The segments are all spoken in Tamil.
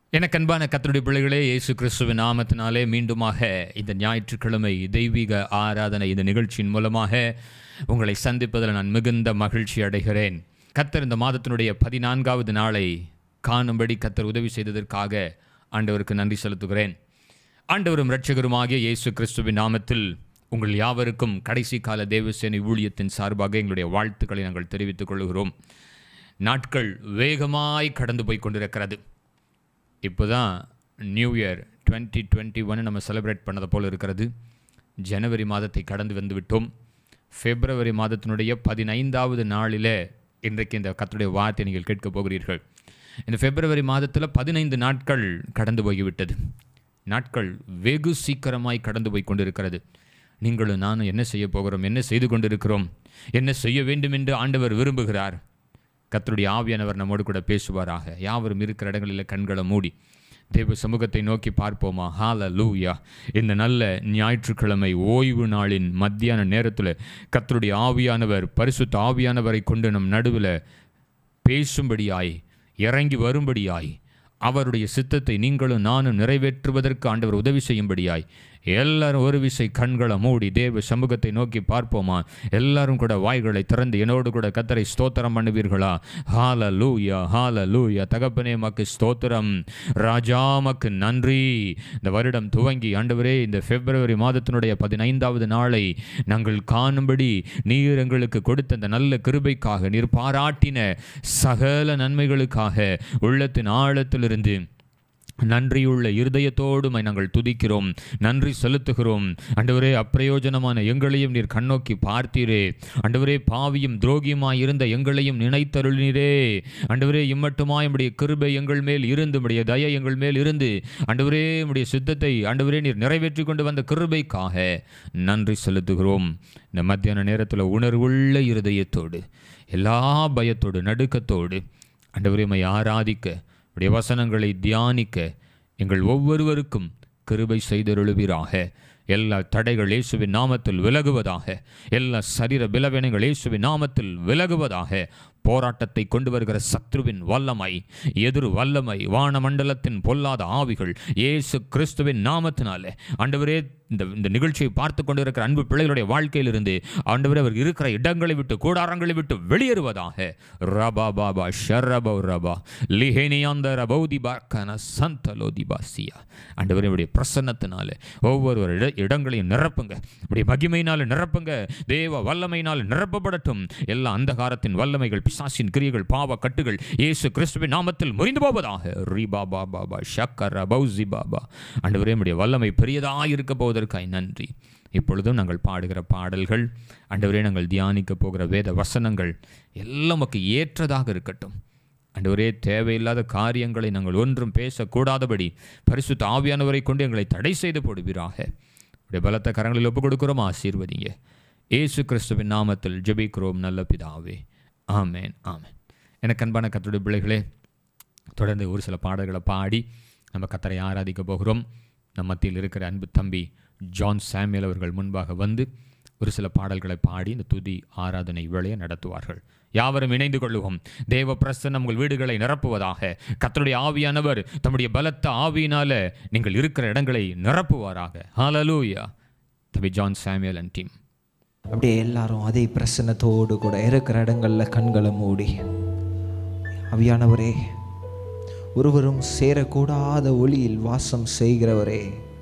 எனக்கு அன்பான கத்தருடைய பிள்ளைகளே இயேசு கிறிஸ்துவின் நாமத்தினாலே மீண்டுமாக இந்த ஞாயிற்றுக்கிழமை தெய்வீக ஆராதனை இந்த நிகழ்ச்சியின் மூலமாக உங்களை சந்திப்பதில் நான் மிகுந்த மகிழ்ச்சி அடைகிறேன் கத்தர் இந்த மாதத்தினுடைய பதினான்காவது நாளை காணும்படி கத்தர் உதவி செய்ததற்காக ஆண்டவருக்கு நன்றி செலுத்துகிறேன் ஆண்டவரும் இரட்சகருமாகிய இயேசு கிறிஸ்துவின் நாமத்தில் உங்கள் யாவருக்கும் கடைசி கால தேவசேனை ஊழியத்தின் சார்பாக எங்களுடைய வாழ்த்துக்களை நாங்கள் தெரிவித்துக் கொள்கிறோம் நாட்கள் வேகமாய் கடந்து போய் கொண்டிருக்கிறது இப்போ தான் new year twenty twenty one நம்ம செலிப்ரேட் பண்ணது போல் இருக்கிறது ஜனவரி மாதத்தை கடந்து வந்து விட்டோம் பிப்ரவரி மாதத்தினுடைய பதினைந்தாவது நாளில் இன்றைக்கு இந்த கத்துடைய வார்த்தை நீங்கள் கேட்கப் போகிறீர்கள் இந்த பிப்ரவரி மாதத்தில் பதினைந்து நாட்கள் கடந்து போய்விட்டது நாட்கள் வெகு சீக்கிரமாய் கடந்து போய் கொண்டிருக்கிறது நீங்களும் நானும் என்ன செய்ய போகிறோம் என்ன செய்து கொண்டிருக்கிறோம் என்ன செய்ய வேண்டும் என்று ஆண்டவர் விரும்புகிறார் கர்த்தருடைய ஆவியானவர் நம்மோடு கூட பேசுவாராக யாவரும் இருக்கிற இடங்களில் கண்களை மூடி தேவ சமூகத்தை நோக்கி பார்ப்போமா ஹால லூயா இந்த நல்ல ஞாயிற்றுக்கிழமை ஓய்வு நாளின் மத்தியான நேரத்தில் கர்த்தருடைய ஆவியானவர் பரிசுத்த ஆவியானவரை கொண்டு நம் நடுவில் பேசும்படியாய் இறங்கி வரும்படியாய் அவருடைய சித்தத்தை நீங்களும் நானும் நிறைவேற்றுவதற்கு ஆண்டவர் உதவி செய்யும்படியாய் எல்லாரும் ஒரு விசை கண்களை மூடி தேவ சமூகத்தை நோக்கி பார்ப்போமா எல்லாரும் கூட வாய்களை திறந்து என்னோடு கூட கத்தரை ஸ்தோத்திரம் பண்ணுவீர்களா ஹால லூயா ஹால லூயா தகப்பனே மக்கு ஸ்தோத்திரம் ராஜா மக்கு நன்றி இந்த வருடம் துவங்கி ஆண்டவரே இந்த பிப்ரவரி மாதத்தினுடைய பதினைந்தாவது நாளை நாங்கள் காணும்படி நீர் எங்களுக்கு கொடுத்த அந்த நல்ல கிருபைக்காக நீர் பாராட்டின சகல நன்மைகளுக்காக உள்ளத்தின் ஆழத்திலிருந்து நன்றியுள்ள இருதயத்தோடு உம்மை நாங்கள் துதிக்கிறோம் நன்றி செலுத்துகிறோம் அண்டவரே அப்பிரயோஜனமான எங்களையும் நீர் கண்ணோக்கி பார்த்தீரே அண்டவரே பாவியும் துரோகியுமாய் இருந்த எங்களையும் நினைத்தருளினீரே அண்டவரே இம்மட்டுமாய் உம்முடைய கிருபை எங்கள் மேல் இருந்து உம்முடைய தயை எங்கள் மேல் இருந்து அண்டவரே உம்முடைய சித்தத்தை அண்டவரே நீர் நிறைவேற்றி கொண்டு வந்த கிருபைக்காக நன்றி செலுத்துகிறோம் இந்த மத்தியான நேரத்தில் உணர்வுள்ள இருதயத்தோடு எல்லா பயத்தோடு நடுக்கத்தோடு அண்டவரே உம்மை ஆராதிக்க உடைய வசனங்களை தியானிக்க எங்கள் ஒவ்வொருவருக்கும் கிருபை செய்தருளுவீராக எல்லா தடைகள் இயேசுவின் நாமத்தில் விலகுவதாக எல்லா சரீர பிலவீனங்கள் இயேசுவின் நாமத்தில் விலகுவதாக போராட்டத்தை கொண்டு வருகிற சத்ருவின் வல்லமை எதிர் வல்லமை வானமண்டலத்தின் பொல்லாத ஆவிகள் இயேசு கிறிஸ்துவின் நாமத்தினாலே ஆண்டவரே இந்த இந்த நிகழ்ச்சியை பார்த்து கொண்டிருக்கிற அன்பு பிள்ளைகளுடைய வாழ்க்கையிலிருந்து ஆண்டவரே அவர் இருக்கிற இடங்களை விட்டு கூடாரங்களை விட்டு வெளியேறுவதாக ரபா பாபா ஷரபோ ரபா லிஹேனியாந்த ரபௌதி பாக்கன சந்தலோதி பாசியா ஆண்டவரே உடைய பிரசன்னத்தினால ஒவ்வொரு இட இடங்களையும் நிரப்புங்க உடைய மகிமையினால நிரப்புங்க தேவ வல்லமையினால் நிரப்பப்படட்டும் எல்லா அந்தகாரத்தின் வல்லமைகள் பிசாசின் கிரியைகள் பாவ கட்டுகள் இயேசு கிறிஸ்துவின் நாமத்தில் முறிந்து போவதாக ரீபா பாபா பா ஷக்கர பௌசி பாபா ஆண்டவரே உடைய வல்லமை பெரியதாக இருக்க போவதற்காய் நன்றி இப்பொழுதும் நாங்கள் பாடுகிற பாடல்கள் ஆண்டவரே நாங்கள் தியானிக்க போகிற வேத வசனங்கள் எல்லாம் நமக்கு ஏற்றதாக இருக்கட்டும் ஆண்டவரே தேவையில்லாத காரியங்களை நாங்கள் ஒன்றும் பேசக்கூடாதபடி பரிசுத்த ஆவியானவரை கொண்டு எங்களை தடை செய்து போடுவீராக உடைய பலத்த கரங்களில் ஒப்புக் கொடுக்கிறோம் ஆசீர்வதிங்க ஏசு கிறிஸ்துவின் நாமத்தில் ஜெபிக்கிறோம் நல்ல பிதாவே ஆமேன் ஆமேன் எனக்கு அன்பான கத்தருடைய பிள்ளைகளே தொடர்ந்து ஒரு சில பாடல்களை பாடி நம்ம கத்தரை ஆராதிக்க போகிறோம் நம் மத்தியில் இருக்கிற அன்பு தம்பி ஜான் சாமியல் அவர்கள் முன்பாக வந்து ஒரு சில பாடல்களை பாடி இந்த துதி ஆராதனை வேலையை நடத்துவார்கள் யாவரும் இணைந்து கொள்ளுவோம் தேவ பிரசன்னம் உங்கள் வீடுகளை நிரப்புவதாக கத்தருடைய ஆவியானவர் தம்முடைய பலத்த ஆவியினால நீங்கள் இருக்கிற இடங்களை நிரப்புவாராக ஹalleluya தம்பி ஜான் சாமியல் அண்ட் டீம் அப்படியே எல்லாரும் அதே பிரசன்னத்தோடு கூட இருக்கிற இடங்களில் கண்களை மூடி அவியானவரே ஒருவரும் சேரக்கூடாத ஒளியில் வாசம் செய்கிறவரே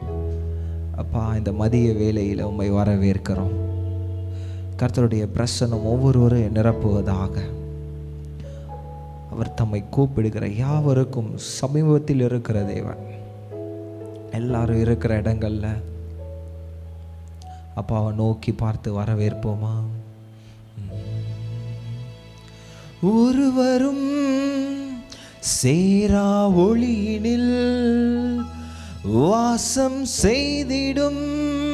அப்பா இந்த மதிய வேளையில் உம்மை வரவேற்கிறோம் கர்த்தருடைய பிரசன்னம் ஒவ்வொருவரும் நிரப்புவதாக அவர் தம்மை கூப்பிடுகிற யாவருக்கும் சமீபத்தில் இருக்கிற தேவன் எல்லாரும் இருக்கிற இடங்களில் அப்பாவை நோக்கி பார்த்து வரவேற்போமா ஒருவரும் சேரா ஒளியினில் வாசம் செய்திடும்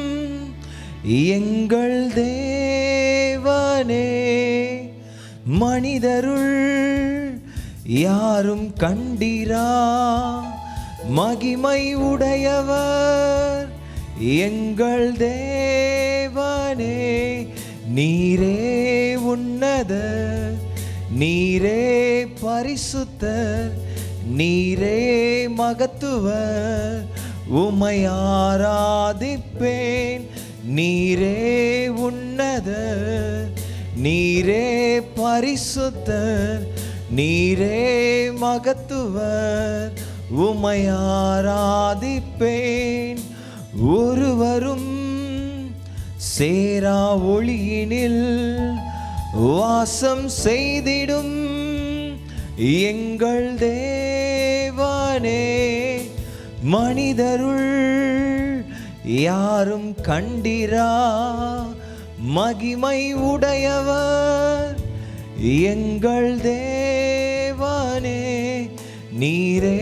எங்கள் தேவனே மனிதருள் யாரும் கண்டீரா மகிமை உடையவர் எங்கள் தேவனே நீரே உன்னத நீரே பரிசுத்தர் நீரே மகத்துவர் உமை ஆராதிப்பேன் நீரே உன்னதர் நீரே பரிசுத்தர் நீரே மகத்துவர் உமை ஆராதிப்பேன் ஒருவரும் சேரா ஒளியினில் வாசம் செய்திடும் எங்கள் தேவனே மனிதருள் யாரும் கண்டிரா மகிமை உடையவர் எங்கள் தேவனே நீரே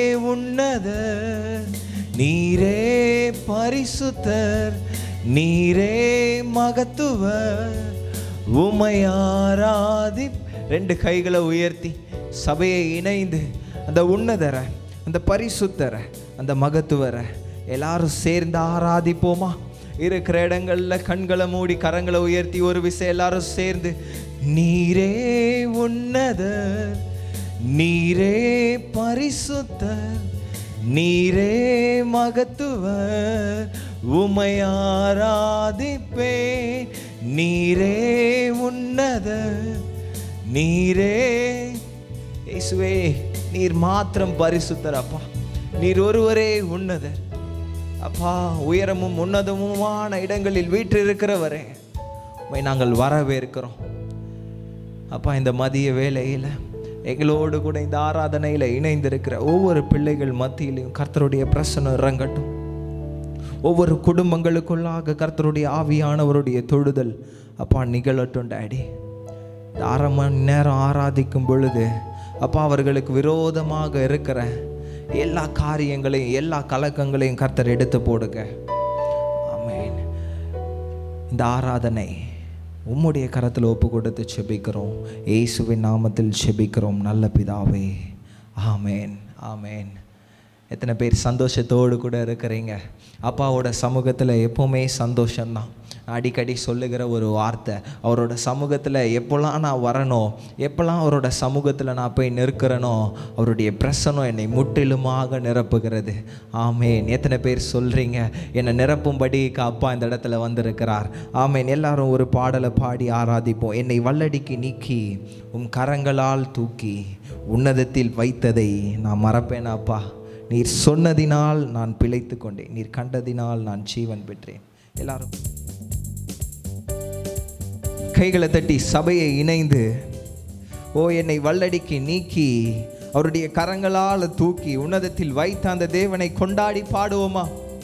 உன்னதர் நீரே பரிசுத்தர் நீரே மகத்துவர் உமை ஆராதி ரெண்டு கைகளை உயர்த்தி சபையை இணைந்து அந்த உன்னதரை அந்த பரிசுத்தரை அந்த மகத்துவரை எல்லாரும் சேர்ந்து ஆராதிப்போமா இருக்கிற இடங்கள்ல கண்களை மூடி கரங்களை உயர்த்தி ஒரு விஷயம் எல்லாரும் சேர்ந்து நீரே உன்னதர் நீரே பரிசுத்தர் நீரே மகத்துவர் உமை ஆராதிப்பே நீரே உன்னதர் நீரே இயேசுவே நீர் மாத்திரம் பரிசுத்தர் அப்பா நீர் ஒருவரே உன்னதர் அப்பா உயரமும் உன்னதமுமான இடங்களில் வீற்றிருக்கிறவரே உம்மை நாங்கள் வரவேற்கிறோம் அப்பா இந்த மதிய வேளையில் எங்களோடு கூட இந்த ஆராதனையில் இணைந்திருக்கிற ஒவ்வொரு பிள்ளைகள் மத்தியிலையும் கர்த்தருடைய பிரசனம் இறங்கட்டும் ஒவ்வொரு குடும்பங்களுக்குள்ளாக கர்த்தருடைய ஆவியானவருடைய தொழுதல் அப்பா நிகழட்டும் டாடி இந்த அரை மணி நேரம் ஆராதிக்கும் பொழுது அப்பா அவர்களுக்கு விரோதமாக இருக்கிற எல்லா காரியங்களையும் எல்லா கலக்கங்களையும் கர்த்தர் எடுத்து போடுங்க ஆமென் இந்த ஆராதனை உம்முடைய கரத்தில் ஒப்பு கொடுத்து செபிக்கிறோம் இயேசுவின் நாமத்தில் செபிக்கிறோம் நல்ல பிதாவே ஆமேன் ஆமேன் எத்தனை பேர் சந்தோஷத்தோடு கூட இருக்கிறீங்க அப்பாவோட சமூகத்தில் எப்போவுமே சந்தோஷம்தான் அடிக்கடி சொல்லுகிற ஒரு வார்த்தை அவரோட சமூகத்தில் எப்போல்லாம் நான் வரணும் எப்போல்லாம் அவரோட சமூகத்தில் நான் போய் நிற்கிறனோ அவருடைய பிரசனம் என்னை முற்றிலுமாக நிரப்புகிறது ஆமேன் எத்தனை பேர் சொல்கிறீங்க என்னை நிரப்பும்படி அப்பா இந்த இடத்துல வந்திருக்கிறார் ஆமேன் எல்லாரும் ஒரு பாடலை பாடி ஆராதிப்போம் என்னை வல்லடிக்கு நீக்கி உம் கரங்களால் தூக்கி உன்னதத்தில் வைத்ததை நான் மறப்பேன் அப்பா நீர் சொன்னதினால் நான் பிழைத்து கொண்டேன் நீர் கண்டதினால் நான் ஜீவன் பெற்றேன் எல்லாரும் கைகளை தட்டி சபையை இணைந்து ஓ என்னை வல்லடிக்கு நீக்கி அவருடைய கரங்களால் தூக்கி உன்னதத்தில் வைத்த அந்த தேவனை கொண்டாடி பாடுவோமா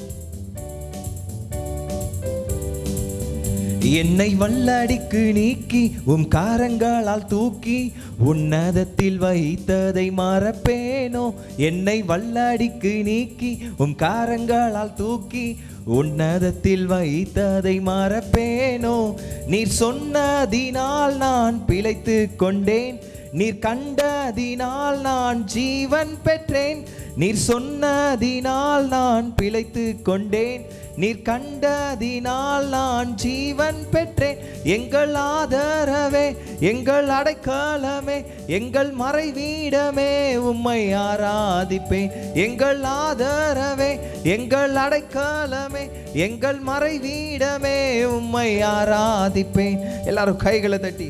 என்னை வல்லடிக்கு நீக்கி உம் காரங்களால் தூக்கி உன்னதத்தில் வைத்ததை மறப்பேனோ என்னை வல்லடிக்கு நீக்கி உம் காரங்களால் தூக்கி உன்னதத்தில் வைத்ததை மறப்பேனோ நீர் சொன்னதினால் நான் பிழைத்து கொண்டேன் நீர் கண்டதினால் நான் ஜீவன் பெற்றேன் நீர் சொன்னதினால் நான் பிழைத்து கொண்டேன் நீர் கண்டதினால் நான் ஜீவன் பெற்றேன் எங்கள் ஆதரவே எங்கள் அடைக்காலமே எங்கள் மறைவீடமே உம்மை ஆராதிப்பேன் எங்கள் ஆதரவே எங்கள் அடைக்காலமே எங்கள் மறைவீடமே உம்மை ஆராதிப்பேன் எல்லாரும் கைகளை தட்டி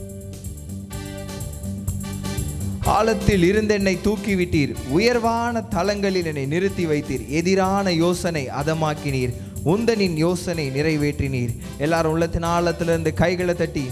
ஆழத்தில் இருந்து என்னை தூக்கி விட்டீர் உயர்வான தலங்களில் என்னை நிறுத்தி வைத்தீர் எதிரான யோசனை அதமாக்கினீர் உந்தனின் யோசனை நிறைவேற்றினீர் எல்லாரும் உள்ளத்தின் ஆழத்திலிருந்து கைகளை தட்டி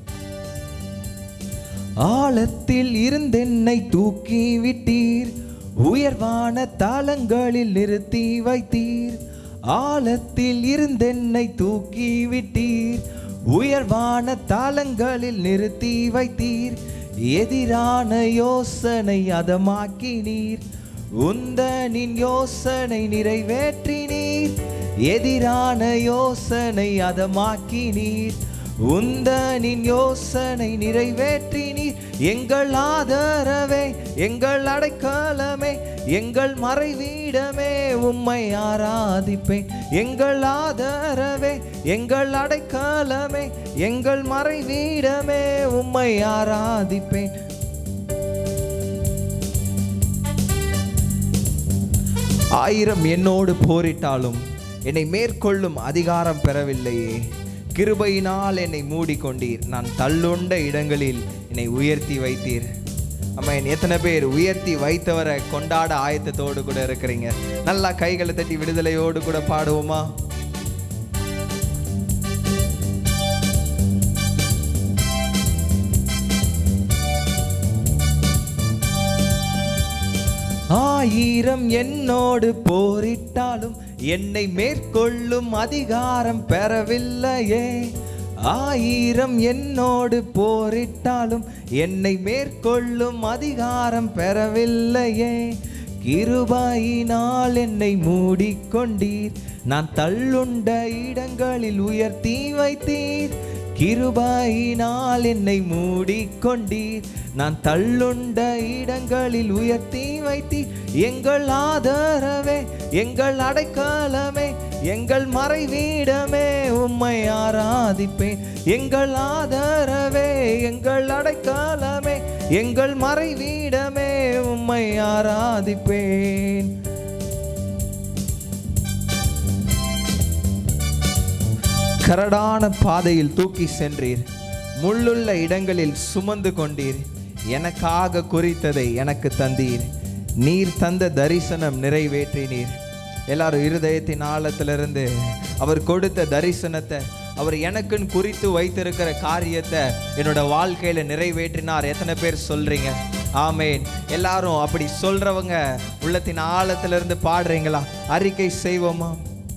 ஆழத்தில் இருந்தென்னை தூக்கி விட்டீர் உயர்வான தலங்களில் நிறுத்தி வைத்தீர் ஆழத்தில் இருந்தென்னை தூக்கி விட்டீர் உயர்வான தலங்களில் நிறுத்தி வைத்தீர் எதிரான யோசனை அதமாக்கினீர் உந்தனின் யோசனை நிறைவேற்றினீர் எதிரான யோசனை அதமாக்கினீர் உந்தனின் யோசனை நிறைவேற்றினீர் எங்கள் ஆதரவே எங்கள் அடைக்காலமே எங்கள் மறைவீடமே உம்மை ஆராதிப்பேன் எங்கள் ஆதரவே எங்கள் அடைக்காலமே எங்கள் மறைவீடமே உம்மை ஆராதிப்பேன் ஆயிரம் என்னோடு போரிட்டாலும் என்னை மேற்கொள்ளும் அதிகாரம் பெறவில்லையே கிருபையினால் என்னை மூடிக்கொண்டீர் நான் தள்ளுண்ட இடங்களில் என்னை உயர்த்தி வைத்தீர் அம்மன் எத்தனை பேர் உயர்த்தி வைத்தவரை கொண்டாட ஆயத்தத்தோடு கூட இருக்கிறீங்க நல்லா கைகளை தட்டி விடுதலையோடு கூட பாடுவோமா ஆயிரம் என்னோடு போரிட்டாலும் என்னை மேற்கொள்ளும் அதிகாரம் பெறவில்லையே ஆயிரம் என்னோடு போரிட்டாலும் என்னை மேற்கொள்ளும் அதிகாரம் பெறவில்லையே கிருபாயினால் என்னை மூடிக்கொண்டீர் நான் தள்ளுண்ட இடங்களில் உயர்த்தி வைத்தீர் கிருபாயினால் என்னை மூடிக்கொண்டீர் நான் தள்ளுண்ட இடங்களில் உயர்த்தி வைத்தீர் எங்கள் ஆதரவே எங்கள் அடைக்காலமே எங்கள் மறைவீடமே உம்மை ஆராதிப்பேன் எங்கள் ஆதரவே எங்கள் அடைக்காலமே எங்கள் மறைவீடமே உம்மை ஆராதிப்பேன் கரடான பாதையில் தூக்கி சென்றீர் முள்ளுள்ள இடங்களில் சுமந்து கொண்டீர் எனக்காக குறித்ததை எனக்கு தந்தீர் நீர் தந்த தரிசனம் நிறைவேற்றினீர் எல்லாரும் இருதயத்தின் ஆழத்திலிருந்து அவர் கொடுத்த தரிசனத்தை அவர் எனக்குன்னு குறித்து வைத்திருக்கிற காரியத்தை என்னோட வாழ்க்கையில நிறைவேற்றினார் எத்தனை பேர் சொல்றீங்க ஆமேன் எல்லாரும் அப்படி சொல்றவங்க உள்ளத்தின் ஆழத்திலிருந்து பாடுறீங்களா அறிக்கை செய்வோமா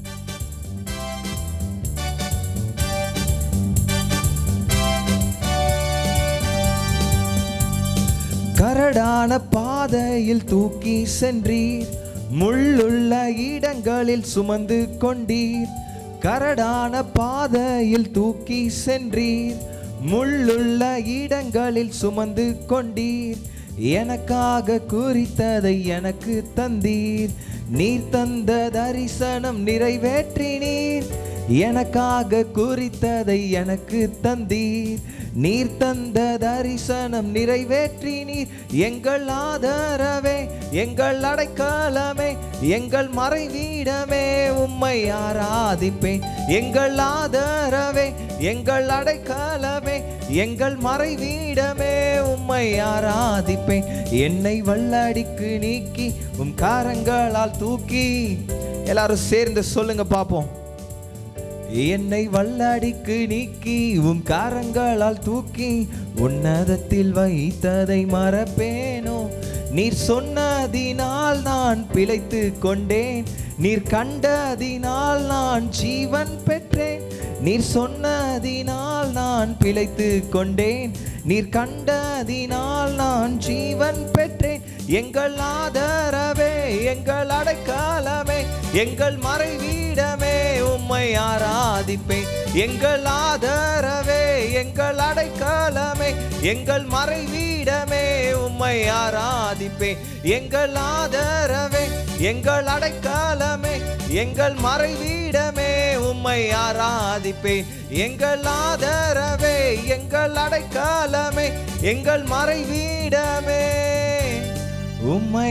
கரடான பாதையில் தூக்கி சென்றீர் முள்ளுள்ள இடங்களில் சுமந்து கொண்டீர் கரடான பாதையில் தூக்கி சென்றீர் முள்ளுள்ள இடங்களில் சுமந்து கொண்டீர் எனக்காக குறித்ததை எனக்கு தந்தீர் நீர் தந்த தரிசனம் நிறைவேற்றினீர் எனக்காக குறித்ததை எனக்கு தந்தீர் நீர் தந்த தரிசனம் நிறைவேற்றி நீர் எங்கள் ஆதரவே எங்கள் அடைக்காலமே எங்கள் மறைவீடமே உம்மை ஆராதிப்பேன் எங்கள் ஆதரவே எங்கள் அடைக்காலமே எங்கள் மறைவீடமே உம்மை ஆராதிப்பேன் என்னை வல்லடிக்கு நீக்கி உம் காரங்களால் தூக்கி எல்லாரும் சேர்ந்து சொல்லுங்க பார்ப்போம் என்னை வல்லடிக்கு நீக்கி உம் காரங்களால் தூக்கி உன்னதத்தில் வைத்ததை மறப்பேனோ நீர் சொன்னதினால் நான் பிழைத்து கொண்டேன் நீர் கண்டதினால் நான் ஜீவன் பெற்றேன் நீர் சொன்னதினால் நான் பிழைத்து கொண்டேன் நீர் கண்டதினால் நான் ஜீவன் பெற்றேன் எங்கள் ஆதரவே எங்கள் அடைக்காலமே எங்கள் மறைவீடமே உம்மை ஆராதிப்பேன் எங்கள் ஆதரவே எங்கள் அடைக்காலமே எங்கள் மறைவீடமே உம்மை ஆராதிப்பேன் எங்கள் ஆதரவே எங்கள் அடைக்காலமே எங்கள் மறைவீடமே உம்மை ஆராதிப்பேன் எங்கள் ஆதரவே எங்கள் அடைக்காலமே எங்கள் மறைவீடமே உம்மை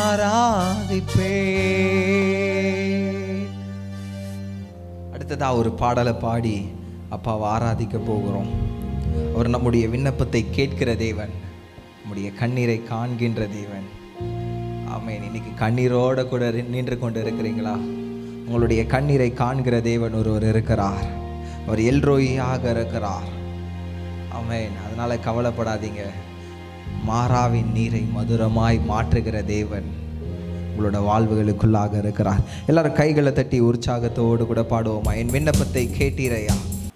ஆராதிப்பேன் அடுத்ததா ஒரு பாடலை பாடி அப்பாவை ஆராதிக்க போகிறோம் அவர் நம்முடைய விண்ணப்பத்தை கேட்கிற தேவன் நம்முடைய கண்ணீரை காண்கின்ற தேவன் ஆமென் இன்னைக்கு கண்ணீரோட கூட ரி- நின்று கொண்டு இருக்கிறீங்களா உங்களுடைய கண்ணீரை காண்கிற தேவன் ஒருவர் இருக்கிறார் அவர் எல்ரோயாக இருக்கிறார் ஆமென் அதனால கவலைப்படாதீங்க மாறாவின் நீரை மதுரமாய் மாற்றுகிற தேவன் உங்களோட வாழ்வுகளுக்குள்ளாக இருக்கிறார் எல்லாரும் கைகளை தட்டி உற்சாகத்தோடு கூட பாடுவோமா என் விண்ணப்பத்தை கேட்டீரையா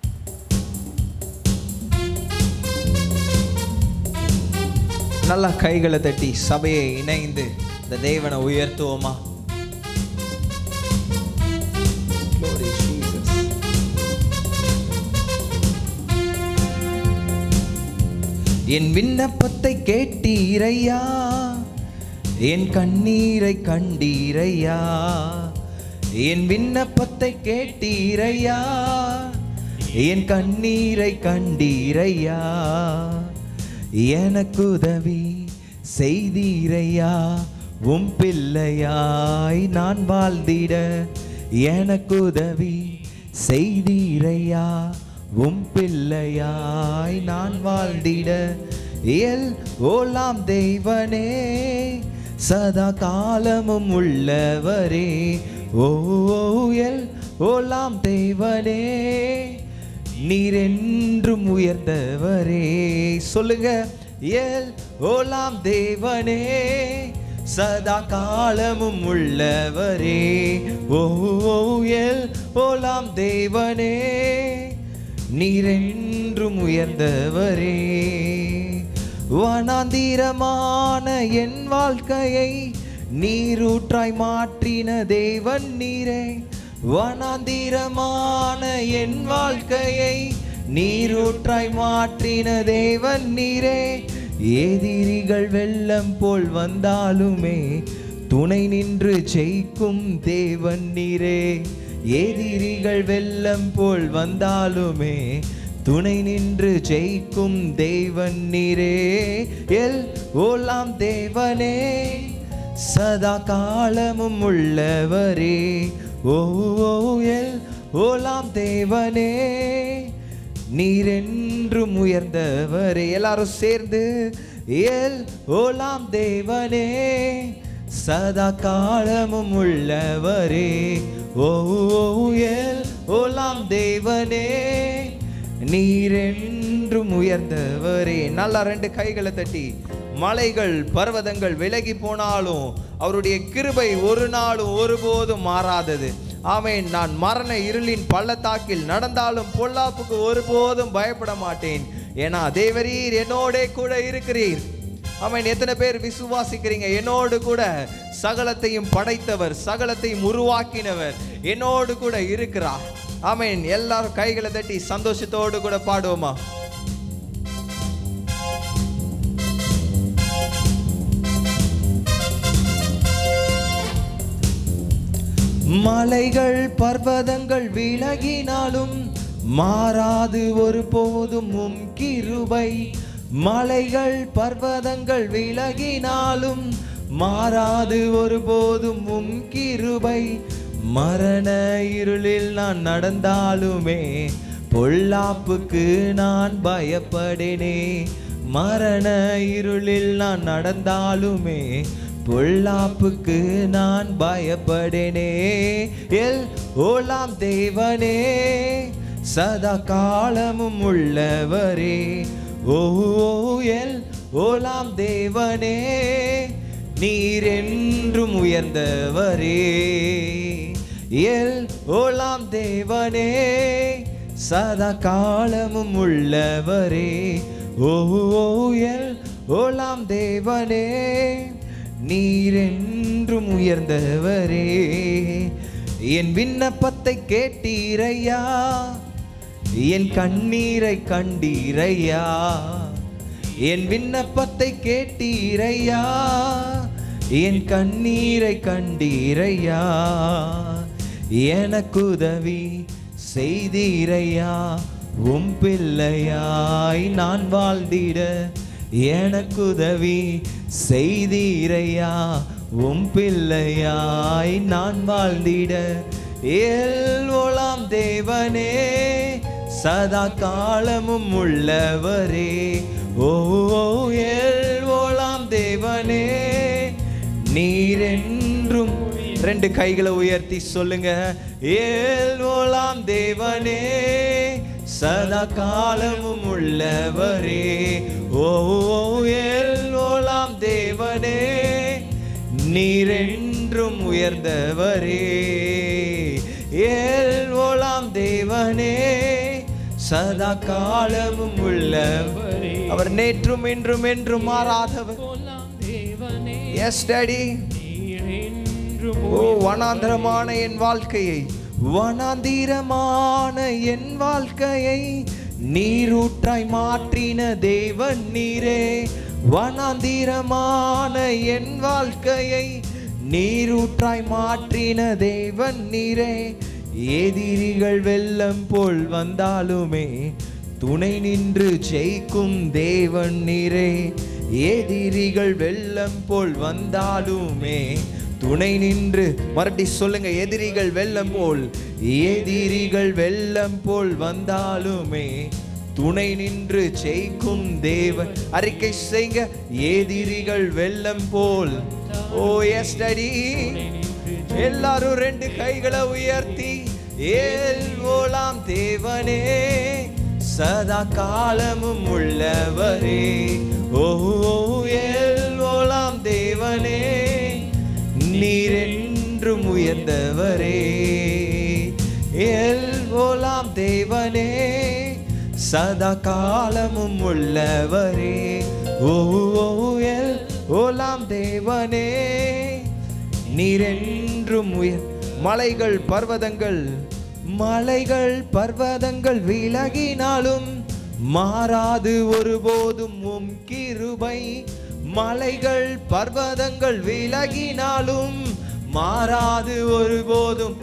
நல்லா கைகளை தட்டி சபையை இணைந்து இந்த தேவனை உயர்த்துவோமா Glory Jesus. என் விண்ணப்பத்தை கேட்டீரையா என் கண்ணீரை கண்டீரையா என் விண்ணப்பத்தை கேட்டீரையா என் கண்ணீரை கண்டீரையா எனக்கு உதவி செய்தீரையா உம் பிள்ளையாய் நான் வாழ்ந்திட எனக்கு உதவி செய்தீரையா உம் பிள்ளையாய் நான் வாழ்ந்திட எல் ஓலாம் தெய்வனே சதா காலமும் உள்ளவரே ஓ எல் ஓலாம் தெய்வனே நீர் என்றும் உயர்ந்தவரே சொல்லுங்க எல் ஓலாம் தேவனே சதா காலமும் உள்ளவரே ஓ எல் ஓலாம் தேவனே நீர் என்றும் உயர்ந்தவரே வனாந்திரமான என் வாழ்க்கையை நீரூற்றாய் மாற்றின தேவன் நீரே வனாந்திரமான என் வாழ்க்கையை நீரூற்றாய் மாற்றின தேவன் நீரே எதிரிகள் வெள்ளம் போல் வந்தாலுமே துணை நின்று ஜெயிக்கும் தேவன் நீரே எதிரிகள் வெள்ளம் போல் வந்தாலுமே துணை நின்று ஜெயிக்கும் தேவன் நீரே எல் ஓலாம் தேவனே சதா காலமும் உள்ளவரே ஓ ஓ, எல் ஓலாம் தேவனே நீர் என்றும் உயர்ந்தவரே எல்லாரும் சேர்ந்து எல் ஓலாம் தேவனே சதா காலமும் உள்ளவரே ஓ ஓ, எல் ஓலாம் தேவனே நீர் என்றும் உயர்ந்தவரே நல்லா ரெண்டு கைகளை தட்டி மலைகள் பர்வதங்கள் விலகி போனாலும் அவருடைய கிருபை ஒரு நாளும் ஒருபோதும் மாறாதது ஆமென் நான் மரண இருளின் பள்ளத்தாக்கில் நடந்தாலும் பொல்லாப்புக்கு ஒருபோதும் பயப்பட மாட்டேன் ஏன்னா தேவரீர் என்னோடே கூட இருக்கிறீர் ஆமென் எத்தனை பேர் விசுவாசிக்கிறீங்க என்னோடு கூட சகலத்தையும் படைத்தவர் சகலத்தையும் உருவாக்கினவர் என்னோடு கூட இருக்கிறார் ஆமென் எல்லாரும் கைகளை தட்டி சந்தோஷத்தோடு கூட பாடுவோமா மலைகள் பர்வதங்கள் விலகினாலும் மாறாது ஒருபோதும் உம் கிருபை மலைகள் பர்வதங்கள் விலகினாலும் மாறாது ஒருபோதும் உம் கிருபை மரண இருளில் நான் நடந்தாலுமே பொல்லாப்புக்கு நான் பயப்படேனே மரண இருளில் நான் நடந்தாலுமே பொல்லாப்புக்கு நான் பயப்படேனே எல் ஓலாம் தேவனே சதா காலமும் உள்ளவரே ஓ ஓ, எல் ஓலாம் தேவனே நீர் என்றும் உயர்ந்தவரே எல் ஓலாம் தேவனே சதா காலமும் உள்ளவரே ஓ ஓ, எல் ஓலாம் தேவனே நீர் என்றும் உயர்ந்தவரே என் விண்ணப்பத்தை கேட்டீரையா என் கண்ணீரை கண்டீரையா என் விண்ணப்பத்தை கேட்டீரையா என் கண்ணீரை கண்டீரையா எனக்கு உதவி செய்தீரையா உம் பிள்ளையாய் நான் வாழ்ந்திட எனக்கு உதவி செய்தீரையா உம் பிள்ளையாய் நான் வாழ்ந்திட ஏல் ஓலாம் தேவனே சதா காலமும் உள்ளவரே ஓ ஓ, ஏல் ஓலாம் தேவனே நீர் என்றும் ரெண்டு கைகளை உயர்த்தி சொல்லுங்க ஏல் ஓலாம் தேவனே சதா காலமும் உள்ளவரே ஓ ஓ, ஏல் ஓலாம் தேவனே நீர் என்றும் உயர்ந்தவரே ஏல் ஓலாம் தேவனே சதா காலமும் உள்ளவரே அவர் நேற்றும் இன்றும் என்றும் மாறாதவர் எஸ் டாடி ஓ வனாந்திரமான என் வாழ்க்கையை வனாந்திரமான என் வாழ்க்கையை நீரூற்றாய் மாற்றின தேவன் நீரே வனாந்திரமான என் வாழ்க்கையை நீரூற்றாய் மாற்றின தேவன் நீரே எதிரிகள் வெள்ளம் போல் வந்தாலுமே துணை நின்று ஜெயிக்கும் தேவன் நீரே எதிரிகள் வெள்ளம் போல் வந்தாலுமே துணை நின்று மறுபடி சொல்லுங்க எதிரிகள் வெள்ளம் போல் எதிரிகள் வெள்ளம் போல் வந்தாலுமே துணை நின்று ஜெயிக்கும் தேவன் அறிக்கை செய்ங்க எதிரிகள் வெள்ளம் போல் ஓ எஸ் டடி எல்லாரும் ரெண்டு கைகளை உயர்த்தி ஏல் ஓலாம் தேவனே சதா காலமும் உள்ளவரே ஓ ஓ, ஏல் ஓலாம் தேவனே நீர் என்றும் உயர்ந்தவரே ஏல் ஓலாம் தேவனே சதா காலமும் உள்ளவரே ஓ ஓ, ஏல் ஓலாம் தேவனே நீரென்றும் உயர் மலைகள் பர்வதங்கள் மலைகள் பர்வதங்கள் விலகினாலும் மாறாது ஒருபோதும் உம் கிருபை மலைகள் பர்வதங்கள் விலகினாலும் மாறாது ஒருபோதும்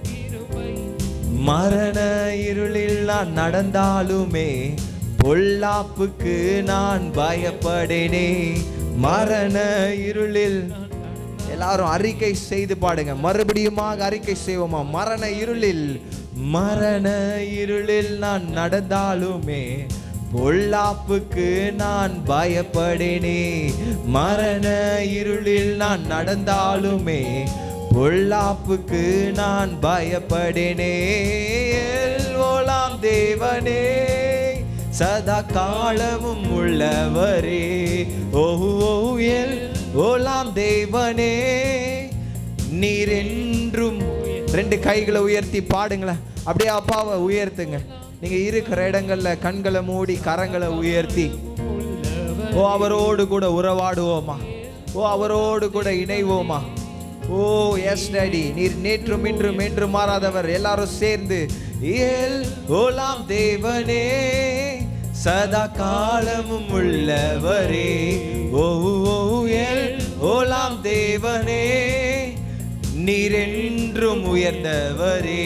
மரண இருளில் நான் நடந்தாலுமே பொல்லாப்புக்கு நான் பயப்படேனே மரண இருளில் எல்லாரும் அறிக்கை செய்து பாடுங்க மறுபடியுமாக அறிக்கை செய்வோமா மரண இருளில் மரண இருளில் நான் நடந்தாலுமே பொல்லாப்புக்கு நான் பயப்படேனே மரண இருளில் நான் நடந்தாலுமே பொல்லாப்புக்கு நான் பயப்படேனே ஓலாம் தேவனே சதா காலமும் உள்ளவரே ஓ ஓ, எல் ஓலாம் தேவனே நீர் என்றும் ரெண்டு கைகளை உயர்த்தி பாடுங்களேன் அப்படியே அப்பாவை உயர்த்துங்க நீங்க இருக்கிற இடங்கள்ல கண்களை மூடி கரங்களை உயர்த்தி ஓ அவரோடு கூட உறவாடுவோமா ஓ அவரோடு கூட இணைவோமா ஓ எஸ் டாடி நீர் நேற்றும் இன்றும் என்று மாறாதவர் எல்லாரும் சேர்ந்து ஏல் ஓலாம் தேவனே சதா காலமும் உள்ளவரே ஓ ஓ எல் ஓலாம் தேவனே நீர் என்றும் உயர்ந்தவரே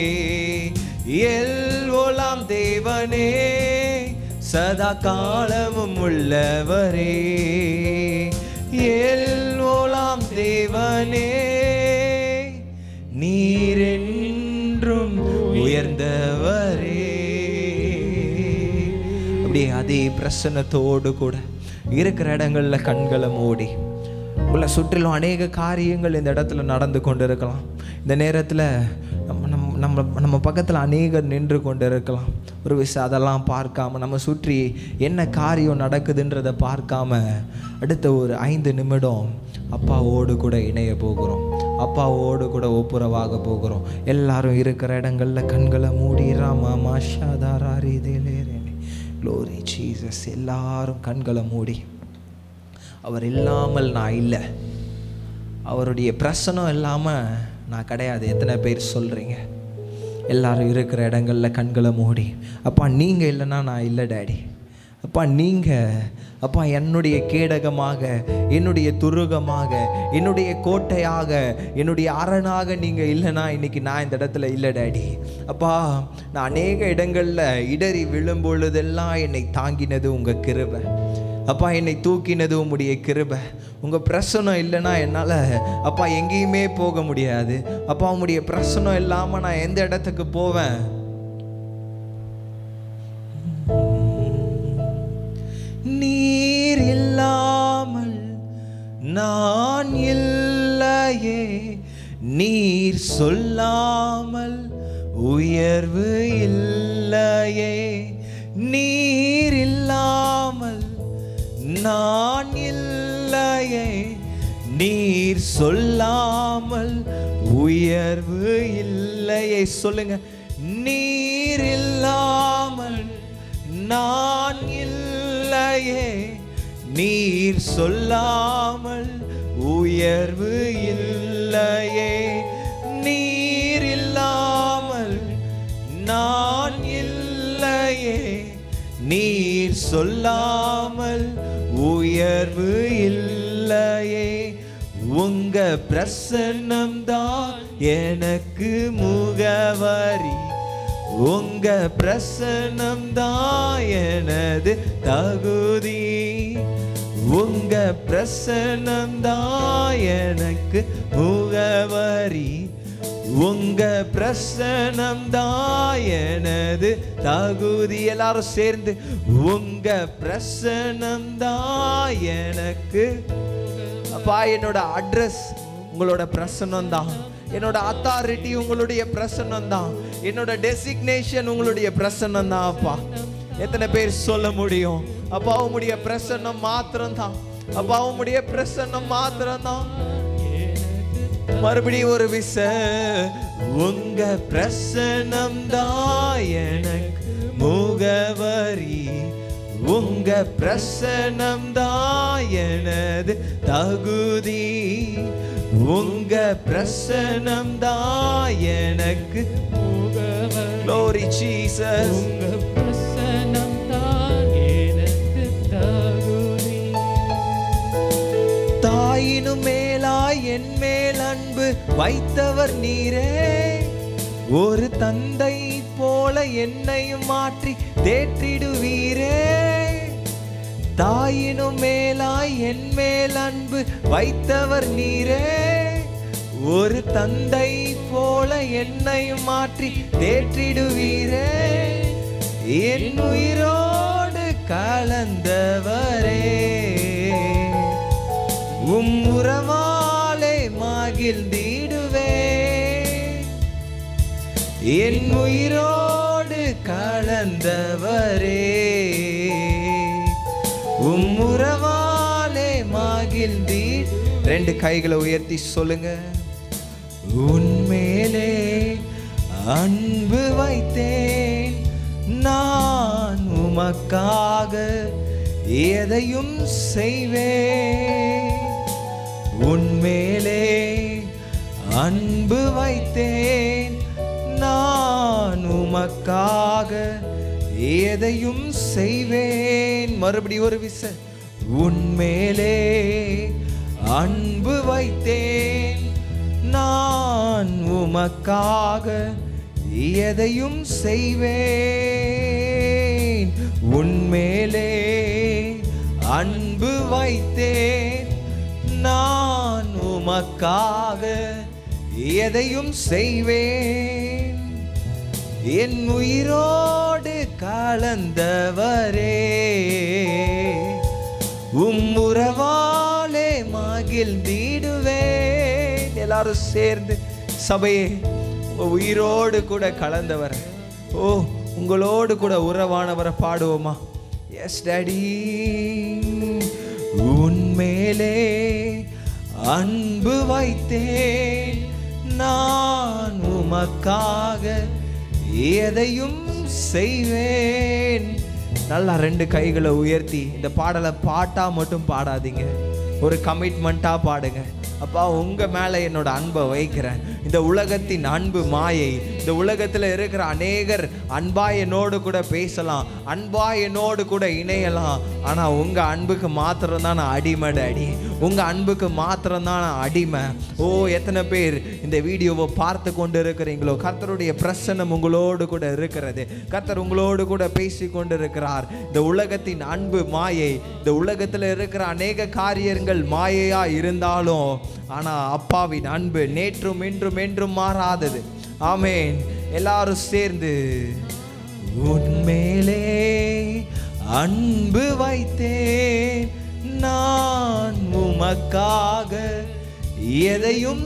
எல் ஓலாம் தேவனே சதா காலமும் உள்ளவரே எல் ஓலாம் தேவனே நீர் என்றும் உயர்ந்தவரே அப்படியே அதே பிரசன்னத்தோடு கூட இருக்கிற இடங்கள்ல கண்களை மூடி உள்ள சுற்றிலும் அநேக காரியங்கள் இந்த இடத்துல நடந்து கொண்டு இருக்கலாம் இந்த நேரத்தில் நம்ம நம்ம நம்ம நம்ம பக்கத்தில் அநேகர் நின்று கொண்டு இருக்கலாம் ஒரு விஷயம் அதெல்லாம் பார்க்காம நம்ம சுற்றி என்ன காரியம் நடக்குதுன்றதை பார்க்காம அடுத்த ஒரு ஐந்து நிமிடம் அப்பாவோடு கூட இணைய போகிறோம் அப்பாவோடு கூட ஒப்புரவாக போகிறோம் எல்லாரும் இருக்கிற இடங்கள்ல கண்களை மூடி ராமா மாஷாதாரி க்ளோரி ஜீசஸ் எல்லாரும் கண்களை மூடி அவர் இல்லாமல் நான் இல்லை அவருடைய பிரசனம் இல்லாமல் நான் கிடையாது எத்தனை பேர் சொல்கிறீங்க எல்லாரும் இருக்கிற இடங்கள்ல கண்களை மூடி அப்பா நீங்கள் இல்லைன்னா நான் இல்லை டேடி அப்பா நீங்கள் அப்பா என்னுடைய கேடகமாக என்னுடைய துருகமாக என்னுடைய கோட்டையாக என்னுடைய அரணாக நீங்கள் இல்லைன்னா இன்னைக்கு நான் இந்த இடத்துல இல்லை டேடி அப்பா நான் அநேக இடங்களில் இடறி விழும் பொழுதெல்லாம் என்னை தாங்கினது உங்கள் கிருபை அப்பா என்னை தூக்கினது உம்முடைய கிருபை உங்கள் பிரசனம் இல்லைன்னா என்னால் அப்பா எங்கேயுமே போக முடியாது அப்பா உம்முடைய பிரசனம் இல்லாமல் நான் எந்த இடத்துக்கு போவேன் நீர் இல்லாமல் நான் இல்லையே நீர் சொல்லாமல் உயர்வு இல்லையே நீர் இல்லாமல் நான் இல்லையே நீர் சொல்லாமல் உயர்வு இல்லையே சொல்லுங்க நீர் இல்லாமல் நான் இல்லையே நீர் சொல்லாமல் உயர்வு இல்லையே நீர் இல்லாமல் நான் இல்லையே நீர் சொல்லாமல் உயர்வு இல்லையே உங்க பிரசன்னம் தான் எனக்கு முகவரி உங்க பிரசன்னம் தான் எனது தகுதி உங்க பிரசனம் தான் எனக்கு முகவரி உங்க பிரசனம் தான் எனது தகுதி எல்லாரும் சேர்ந்து உங்க பிரசனம் தான் எனக்கு அப்பா என்னோட அட்ரஸ் உங்களோட பிரசனம் தான் என்னோட அத்தாரிட்டி உங்களுடைய பிரசனம் தான் என்னோட டெசிக்னேஷன் உங்களுடைய பிரசனம் தான் அப்பா எத்தனை பேர் சொல்ல முடியும் அப்பா உங்களுடைய பிரசன்னம் மாத்திரம் தான் அப்பா உங்களுடைய பிரசன்னம் மாத்திரம் தான் மறுபடியும் ஒரு விச உங்க பிரசனம் தான் எனக்கு முகவரி உங்க பிரசனம் தான் எனது தகுதி உங்க பிரசனம் தான் எனக்கு Glory Jesus உங்க பிரசனம் தான் எனக்கு தகுதி தாயினும் மேலாய் என் மேல் அன்பு வைத்தவர் நீரே ஒரு தந்தை போல என்னையும் மாற்றி தேற்றிடுவீரே தாயினும் மேலாய் என் மேல் அன்பு வைத்தவர் நீரே ஒரு தந்தை போல என்னையும் மாற்றி தேற்றிடுவீரே என் உயிரோடு கலந்தவரே உம் உறவாலே மகிழ்ந்திடுவே என் உயிரோடு கலந்தவரே உம் உறவாலே மகிழ்ந்தி ரெண்டு கைகளை உயர்த்தி சொல்லுங்க உன்மேலே அன்பு வைத்தேன் நான் உமக்காக எதையும் செய்வேன் உன்மேலே அன்பு வைத்தேன் நான் உமக்காக எதையும் செய்வேன் மறுபடி ஒரு விச உன்மேலே அன்பு வைத்தேன் நான் உமக்காக எதையும் செய்வேன் உன்மேலே அன்பு வைத்தேன் நான் உமக்காக எதையும் செய்வேன் என் உயிரோடு கலந்தவரே உம் உறவாலே மகிழ்ந்திடுவேன் எல்லாரும் சேர்ந்து சபையே உங்க உயிரோடு கூட கலந்தவர் ஓ உங்களோடு கூட உறவானவரை பாடுவோமா எஸ் டாடி உன்மேலே அன்பு வைத்தேன் நான் உமக்காக எதையும் செய்வேன் நல்லா ரெண்டு கைகளை உயர்த்தி இந்த பாடலை பாட்டா மட்டும் பாடாதீங்க ஒரு கமிட்மெண்ட்டா பாடுங்க அப்பா உங்க மேல என்னோட அன்பை வைக்கிறேன் இந்த உலகத்தின் அன்பு மாயை இந்த உலகத்துல இருக்கிற அநேகர் அன்பா என்னோடு கூட பேசலாம் அன்பா என்னோடு கூட இணையலாம் ஆனா உங்க அன்புக்கு மாத்திரம் தான் நான் அடிமை டாடி உங்க அன்புக்கு மாத்திரம் தான் நான் அடிமை ஓ எத்தனை பேர் இந்த வீடியோவை பார்த்து கொண்டு இருக்கிறீங்களோ கர்த்தருடைய பிரசன்னம் உங்களோடு கூட இருக்கிறது கர்த்தர் உங்களோடு கூட பேசி கொண்டு இருக்கிறார் இந்த உலகத்தின் அன்பு மாயை இந்த உலகத்துல இருக்கிற அநேக காரியங்கள் மாயையா இருந்தாலும் ஆனா அப்பாவின் அன்பு நேற்றும் இன்றும் என்றும் மாறாதது ஆமென் எல்லாரும் சேர்ந்து உன்மேலே அன்பு வைத்தேன் நான் உமக்காக எதையும்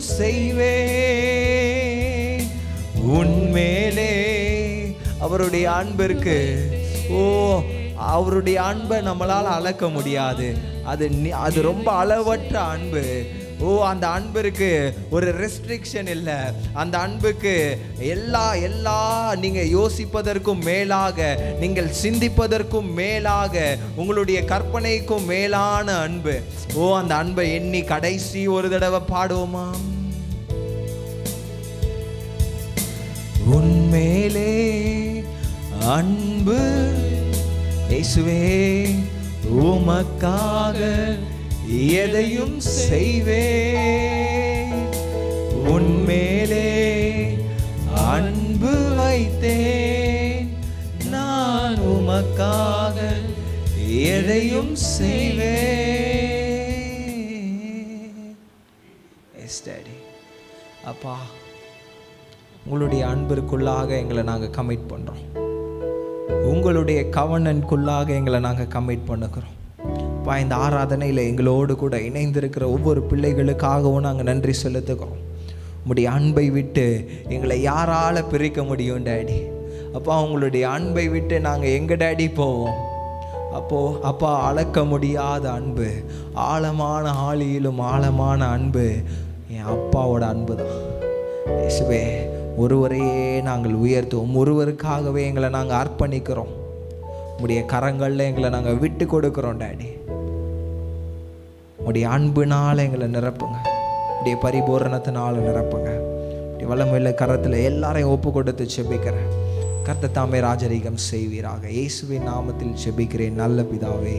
செய்வேன் உன்மேலே அவருடைய அன்பிற்கு ஓ அவருடைய அன்பை நம்மளால அளக்க முடியாது அது நி- அது ரொம்ப அளவற்ற அன்பு ஓ அந்த அன்பிற்கு ஒரு ரெஸ்ட்ரிக்ஷன் இல்லை அந்த அன்புக்கு எல்லா எல்லா நீங்க யோசிப்பதற்கும் மேலாக நீங்கள் சிந்திப்பதற்கும் மேலாக உங்களுடைய கற்பனைக்கும் மேலான அன்பு ஓ அந்த அன்பை எண்ணி கடைசி ஒரு தடவை பாடுவோமா உன்மேலே அன்பு இயேசுவே உமக்காக எதையும் செய்வேன் உன்மேலே அன்பு வைத்தேன் நான் உமக்காக எதையும் செய்வேன் எஸ் டேடி அப்பா உங்களுடைய அன்பிற்குள்ளாக எங்களை நாங்கள் கமிட் பண்ணுறோம் உங்களுடைய கவனன்குள்ளாக எங்களை நாங்கள் கமிட் பண்ணுக்கிறோம் அப்பா இந்த ஆராதனையில் எங்களோடு கூட இணைந்திருக்கிற ஒவ்வொரு பிள்ளைகளுக்காகவும் நாங்கள் நன்றி செலுத்துகிறோம் உங்களுடைய அன்பை விட்டு எங்களை யாரால பிரிக்க முடியும் டேடி அப்பா உங்களுடைய அன்பை விட்டு நாங்கள் எங்கள் டேடி போவோம் அப்போ அப்பா அளக்க முடியாத அன்பு ஆழமான ஆழியிலும் ஆழமான அன்பு என் அப்பாவோட அன்பு தான் இயேசுவே ஒருவரையே நாங்கள் உயர்த்துவோம் ஒருவருக்காகவே எங்களை நாங்கள் அர்ப்பணிக்கிறோம் உடைய கரங்களில் எங்களை நாங்கள் விட்டு கொடுக்குறோம் டேடி உடைய அன்புனால எங்களை நிரப்புங்க உடைய பரிபூரணத்தினால நிரப்புங்க உடைய வல்லமையில கரத்தில் எல்லாரையும் ஒப்பு கொடுத்து செபிக்கிறேன் கர்த்த தாமே ராஜரீகம் செய்வீராக இயேசுவின் நாமத்தில் செபிக்கிறேன் நல்ல பிதாவே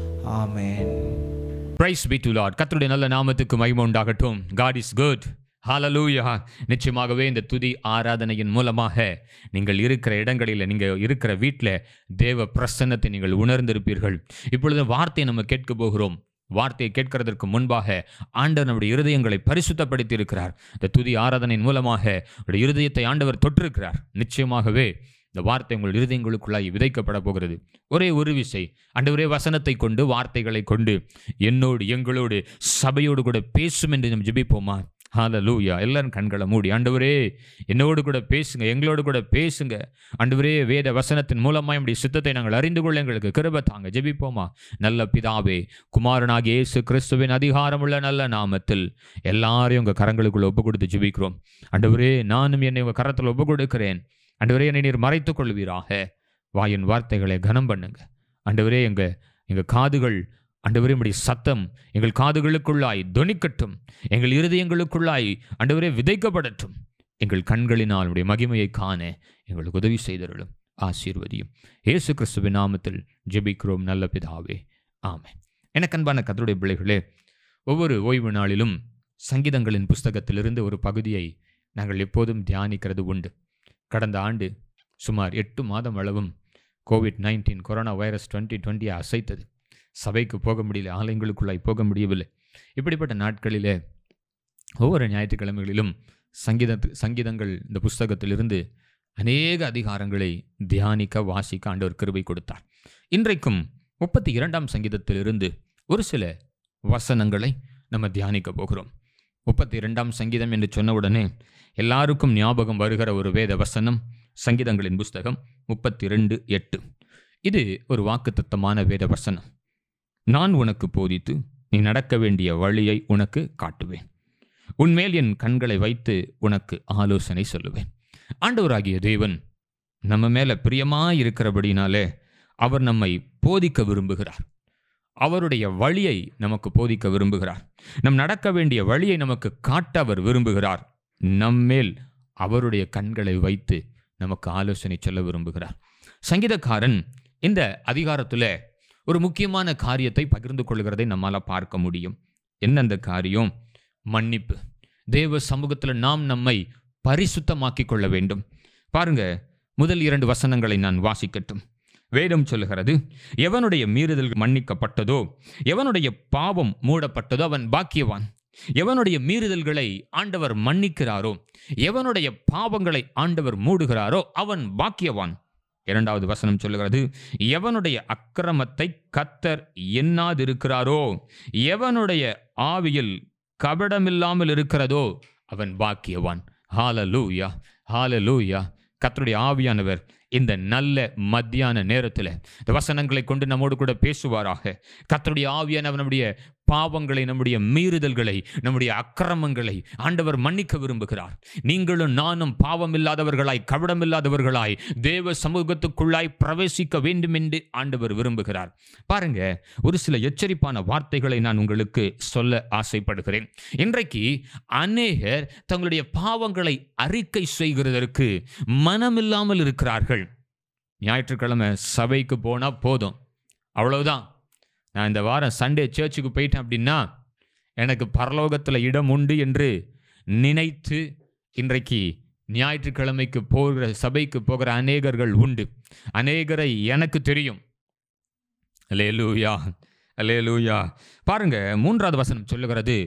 amen praise be to Lord கர்த்தருடைய நல்ல நாமத்துக்கு மகிமை உண்டாகட்டும் காட் இஸ் குட் ஹalleluya நிச்சயமாகவே இந்த துதி ஆராதனையின் மூலமாக நீங்கள் இருக்கிற இடங்களில் நீங்கள் இருக்கிற வீட்டில் தேவ பிரசன்னத்தை நீங்கள் உணர்ந்திருப்பீர்கள் இப்பொழுது வார்த்தையை நம்ம கேட்க போகிறோம் வார்த்தையை கேட்கிறதற்கு முன்பாக ஆண்டவர் நம்முடைய இருதயங்களை பரிசுத்தப்படுத்தி இருக்கிறார் இந்த துதி ஆராதனையின் மூலமாக உடைய இருதயத்தை ஆண்டவர் தொற்றிருக்கிறார் நிச்சயமாகவே இந்த வார்த்தை உங்கள் இருதயங்களுக்குள்ளாய் விதைக்கப்பட போகிறது ஒரே ஒரு விசை ஆண்டவரே வசனத்தை கொண்டு வார்த்தைகளை கொண்டு என்னோடு எங்களோடு சபையோடு கூட பேசும் என்று நம்ம ஜெபிப்போமா ஹalleluya எல்லாரும் கண்களை மூடி ஆண்டவரே என்னோடு கூட பேசுங்க எங்களோடு கூட பேசுங்க ஆண்டவரே வேத வசனத்தின் மூலமாக நம்முடைய சித்தத்தை நாங்கள் அறிந்து கொள்ள எங்களுக்கு கிருபை தாங்க ஜெபிப்போமா நல்ல பிதாவே குமாரனாகிய இயேசு கிறிஸ்துவின் அதிகாரமுள்ள நல்ல நாமத்தில் எல்லாரையும் உங்கள் கரங்களுக்குள்ள ஒப்பு கொடுத்து ஜெபிக்கிறோம் ஆண்டவரே நானும் என்னை உங்கள் கரத்தில் ஒப்பு கொடுக்கிறேன் ஆண்டவரே என்னை நீர் மறைத்துக் கொள்வீராக வாயின் வார்த்தைகளை கனம் பண்ணுங்க ஆண்டவரே எங்க எங்க காதுகள் ஆண்டவரே உம்முடைய சத்தம் எங்கள் காதுகளுக்குள்ளாய் தொனிக்கட்டும் எங்கள் இருதயங்களுக்குள்ளாய் ஆண்டவரே விதைக்கப்படட்டும் எங்கள் கண்களினால் உடைய மகிமையை காண எங்களுக்கு உதவி செய்தருளும் ஆசீர்வதியும் இயேசு கிறிஸ்துவின் நாமத்தில் ஜெபிக்கிறோம் நல்ல பிதாவே ஆமென் எனக்கு அன்பான கத்தருடைய பிள்ளைகளே ஒவ்வொரு ஓய்வு நாளிலும் சங்கீதங்களின் புஸ்தகத்திலிருந்து ஒரு பகுதியை நாங்கள் எப்போதும் தியானிக்கிறது உண்டு கடந்த ஆண்டு சுமார் எட்டு மாதம் அளவும் covid nineteen corona virus twenty டுவெண்ட்டியை அசைத்தது சபைக்கு போக முடியல ஆலயங்களுக்குள்ளாய் போக முடியவில்லை இப்படிப்பட்ட நாட்களிலே ஒவ்வொரு ஞாயிற்றுக்கிழமைகளிலும் சங்கீத சங்கீதங்கள் இந்த புஸ்தகத்திலிருந்து அநேக அதிகாரங்களை தியானிக்க வாசிக்க ஆண்டவர் கிருபை கொடுத்தார் இன்றைக்கும் முப்பத்தி இரண்டாம் சங்கீதத்திலிருந்து ஒரு சில வசனங்களை நம்ம தியானிக்க போகிறோம் முப்பத்தி இரண்டாம் சங்கீதம் என்று சொன்னவுடனே எல்லாருக்கும் ஞாபகம் வருகிற ஒரு வேத வசனம் சங்கீதங்களின் புஸ்தகம் முப்பத்தி ரெண்டு எட்டு இது ஒரு வாக்குத்தத்தமான வேத வசனம் நான் உனக்கு போதித்து நீ நடக்க வேண்டிய வழியை உனக்கு காட்டுவேன் உன்மேல் என் கண்களை வைத்து உனக்கு ஆலோசனை சொல்லுவேன் ஆண்டவராகிய தேவன் நம்ம மேல பிரியமாய் இருக்கிறபடினாலே அவர் நம்மை போதிக்க விரும்புகிறார் அவருடைய வழியை நமக்கு போதிக்க விரும்புகிறார் நம் நடக்க வேண்டிய வழியை நமக்கு காட்ட அவர் விரும்புகிறார் நம்மேல் அவருடைய கண்களை வைத்து நமக்கு ஆலோசனை சொல்ல விரும்புகிறார் சங்கீதக்காரன் இந்த அதிகாரத்துல ஒரு முக்கியமான காரியத்தை பகிர்ந்து கொள்கிறதை நம்மால பார்க்க முடியும் என்ன அந்த காரியம் மன்னிப்பு தேவ சமூகத்துல நாம் நம்மை பரிசுத்தமாக்கிக் கொள்ள வேண்டும் பாருங்க முதல் இரண்டு வசனங்களை நான் வாசிக்கட்டும் வேதம் சொல்லுகிறது எவனுடைய மீறுதல் மன்னிக்கப்பட்டதோ எவனுடைய பாவம் மூடப்பட்டதோ அவன் பாக்கியவான் எவனுடைய மீறுதல்களை ஆண்டவர் மன்னிக்கிறாரோ எவனுடைய பாவங்களை ஆண்டவர் மூடுகிறாரோ அவன் பாக்கியவான் இரண்டாவது வசனம் சொல்லுகிறது எவனுடைய அக்கிரமத்தை கத்தர் எண்ணாதிருக்கிறாரோ எவனுடைய ஆவியில் கபடமில்லாமல் இருக்கிறதோ அவன் பாக்கியவான் ஹாலலூயா ஹாலலூயா கத்தருடைய ஆவியானவர் இந்த நல்ல மத்தியான நேரத்தில் இந்த வசனங்களை கொண்டு நம்மோடு கூட பேசுவாராக கத்தருடைய ஆவியானவர் நம்முடைய பாவங்களை நம்முடைய மீறுதல்களை நம்முடைய அக்கிரமங்களை ஆண்டவர் மன்னிக்க விரும்புகிறார் நீங்களும் நானும் பாவம் இல்லாதவர்களாய் கபடமில்லாதவர்களாய் தேவ சமூகத்துக்குள்ளாய் பிரவேசிக்க வேண்டும் என்று ஆண்டவர் விரும்புகிறார் பாருங்க ஒரு சில எச்சரிப்பான வார்த்தைகளை நான் உங்களுக்கு சொல்ல ஆசைப்படுகிறேன் இன்றைக்கு அநேகர் தங்களுடைய பாவங்களை அறிக்கை செய்கிறதற்கு மனமில்லாமல் இருக்கிறார்கள் ஞாயிற்றுக்கிழமை சபைக்கு போனால் போதும் அவ்வளவுதான் நான் இந்த வாரம் சண்டே சர்ச்சுக்கு போயிட்டேன் அப்படின்னா எனக்கு பரலோகத்தில் இடம் உண்டு என்று நினைத்து இன்றைக்கு ஞாயிற்றுக்கிழமைக்கு போகிற சபைக்கு போகிற அநேகர்கள் உண்டு அநேகரை எனக்கு தெரியும் அலேலூயா அலேலூயா பாருங்க மூன்றாவது வசனம் சொல்லுகிறது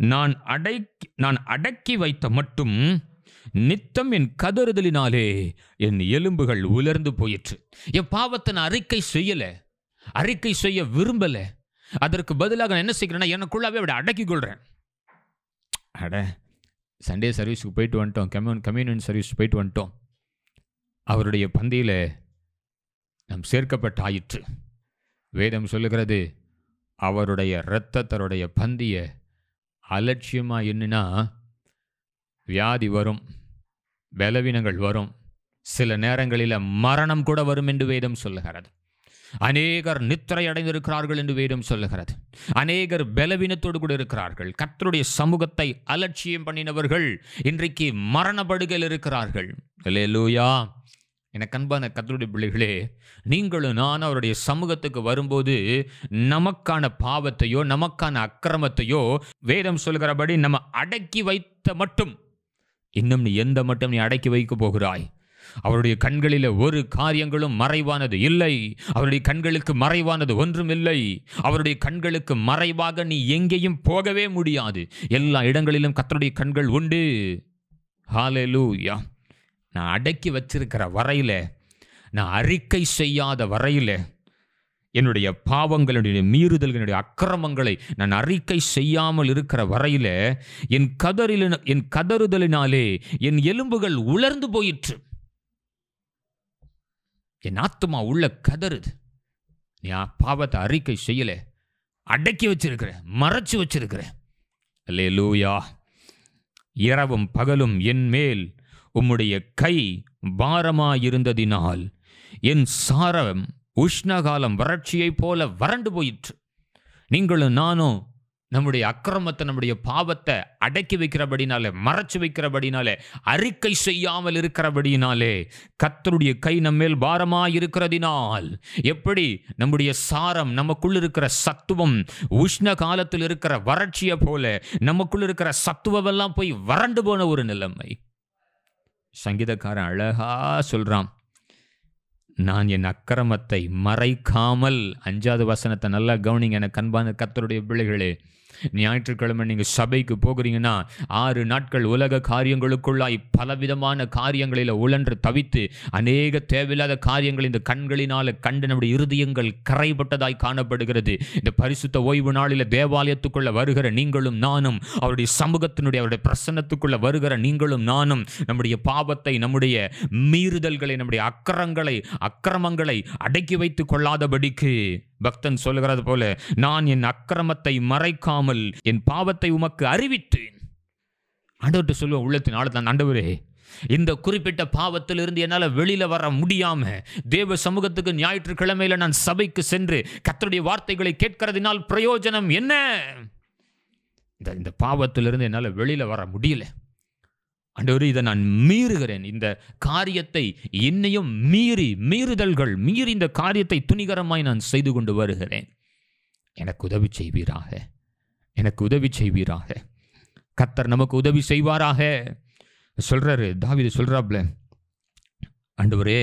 நான் அடக்கி நான் அடக்கி வைத்த மட்டும் நித்தம் என் கதறுதலினாலே என் எலும்புகள் உலர்ந்து போயிற்று என் பாவத்தை நான் அறிக்கை செய்யல அறிக்கை செய்ய விரும்பல அதற்கு பதிலாக நான் என்ன செய்கிறேன்னா எனக்குள்ளாவே அப்படி அடக்கி கொள்றேன் அட சண்டே சர்வீஸுக்கு போயிட்டு வந்துட்டோம் கம்யூன் கம்யூனியன் சர்வீஸ் போயிட்டு வந்துட்டோம் அவருடைய பந்தியில் நாம் சேர்க்கப்பட்ட ஆயிற்று வேதம் சொல்லுகிறது அவருடைய இரத்தத்தருடைய பந்திய அலட்சியமாக என்னன்னா வியாதி வரும் பலவீனங்கள் வரும் சில நேரங்களில் மரணம் கூட வரும் என்று வேதம் சொல்லுகிறது அநேகர் நித்திரை அடைந்திருக்கிறார்கள் என்று வேதம் சொல்லுகிறது அநேகர் பலவீனத்தோடு கூட இருக்கிறார்கள் கர்த்தருடைய சமூகத்தை அலட்சியம் பண்ணினவர்கள் இன்றைக்கு மரணப்படுகையில் இருக்கிறார்கள் லூயா எனக்கு அன்பான கர்த்தருடைய பிள்ளைகளே நீங்களும் நான் அவருடைய சமூகத்துக்கு வரும்போது நமக்கான பாவத்தையோ நமக்கான அக்கிரமத்தையோ வேதம் சொல்கிறபடி நம்ம அடக்கி வைத்த மட்டும் இன்னும் நீ எந்த மட்டும் நீ அடக்கி வைக்க போகிறாய் அவருடைய கண்களில் ஒரு காரியங்களும் மறைவானது இல்லை அவருடைய கண்களுக்கு மறைவானது ஒன்றும் இல்லை அவருடைய கண்களுக்கு மறைவாக நீ எங்கேயும் போகவே முடியாது எல்லா இடங்களிலும் கர்த்தருடைய கண்கள் உண்டு ஹalleluya நான் அடக்கி வச்சிருக்கிற வரையில நான் அறிக்கை செய்யாத வரையில என்னுடைய பாவங்களுடைய மீறுதல்களுடைய அக்கிரமங்களை நான் அறிக்கை செய்யாமல் இருக்கிற வரையில என் கதறில என் கதறுதலினாலே என் எலும்புகள் உலர்ந்து போயிற்று என் ஆத்துமா உள்ள கதறுது நீ ஆ பாவத்தை அறிக்கை செய்யல அடக்கி வச்சிருக்கிற மறைச்சு வச்சிருக்கிற அல்லே லூயா இரவும் பகலும் என் மேல் உம்முடைய கை பாரமாயிருந்ததினால் என் சாரம் உஷ்ணகாலம் வறட்சியைப் போல வறண்டு போயிற்று நீங்களும் நானும் நம்முடைய அக்கிரமத்தை நம்முடைய பாவத்தை அடக்கி வைக்கிறபடினாலே மறைச்சு வைக்கிறபடினாலே அறிக்கை செய்யாமல் இருக்கிறபடினாலே கத்தருடைய கை நம்மேல் பாரமாய் இருக்கிறதினால் எப்படி நம்முடைய சாரம் நமக்குள் இருக்கிற சத்துவம் உஷ்ண காலத்தில் இருக்கிற வறட்சியை போல நமக்குள் இருக்கிற சத்துவமெல்லாம் போய் வறண்டு போன ஒரு நிலைமை சங்கீதக்காரன் அழகா சொல்றான் நான் என் அக்கிரமத்தை மறைக்காமல் அஞ்சாவது வசனத்தை நல்லா கவனிங்க எனக்கு அன்பான கத்தருடைய பிள்ளைகளே ஞாயிற்றுக்கிழமை நீங்கள் சபைக்கு போகிறீங்கன்னா ஆறு நாட்கள் உலக காரியங்களுக்குள்ளாய் பலவிதமான காரியங்களில் உழன்று தவித்து அநேக தேவையில்லாத காரியங்கள் இந்த கண்களினால கண்டு நம்முடைய இருதயங்கள் கரைப்பட்டதாய் காணப்படுகிறது இந்த பரிசுத்த ஓய்வு நாளில் தேவாலயத்துக்குள்ள வருகிற நீங்களும் நானும் அவருடைய சமூகத்தினுடைய அவருடைய பிரசன்னத்துக்குள்ள வருகிற நீங்களும் நானும் நம்முடைய பாவத்தை நம்முடைய மீறுதல்களை நம்முடைய அக்கரங்களை அக்கிரமங்களை அடக்கி வைத்துக் கொள்ளாதபடிக்கு பக்தன் சொல்லுகிறது போல நான் என் அக்கிரமத்தை மறைக்காமல் என் பாவத்தை உமக்கு அறிவித்தேன் ஆண்டவர்கிட்ட சொல்லுவேன் உள்ளத்தின் ஆழத்தான் ஆண்டவரே இந்த குறிப்பிட்ட பாவத்திலிருந்து என்னால் வெளியில வர முடியாம தேவ சமூகத்துக்கு ஞாயிற்றுக்கிழமையில நான் சபைக்கு சென்று கர்த்தருடைய வார்த்தைகளை கேட்கிறதினால் பிரயோஜனம் என்ன இந்த இந்த பாவத்திலிருந்து என்னால் வெளியில வர முடியல ஆண்டவரே இதை நான் மீறுகிறேன் இந்த காரியத்தை என்னையும் மீறி மீறுதல்கள் மீறி இந்த காரியத்தை துணிகரமாய் நான் செய்து கொண்டு வருகிறேன் எனக்கு உதவி செய்வீராக எனக்கு உதவி செய்வீராக கத்தர் நமக்கு உதவி செய்வாராக சொல்றாரு தாவீது சொல்றாப்ல ஆண்டவரே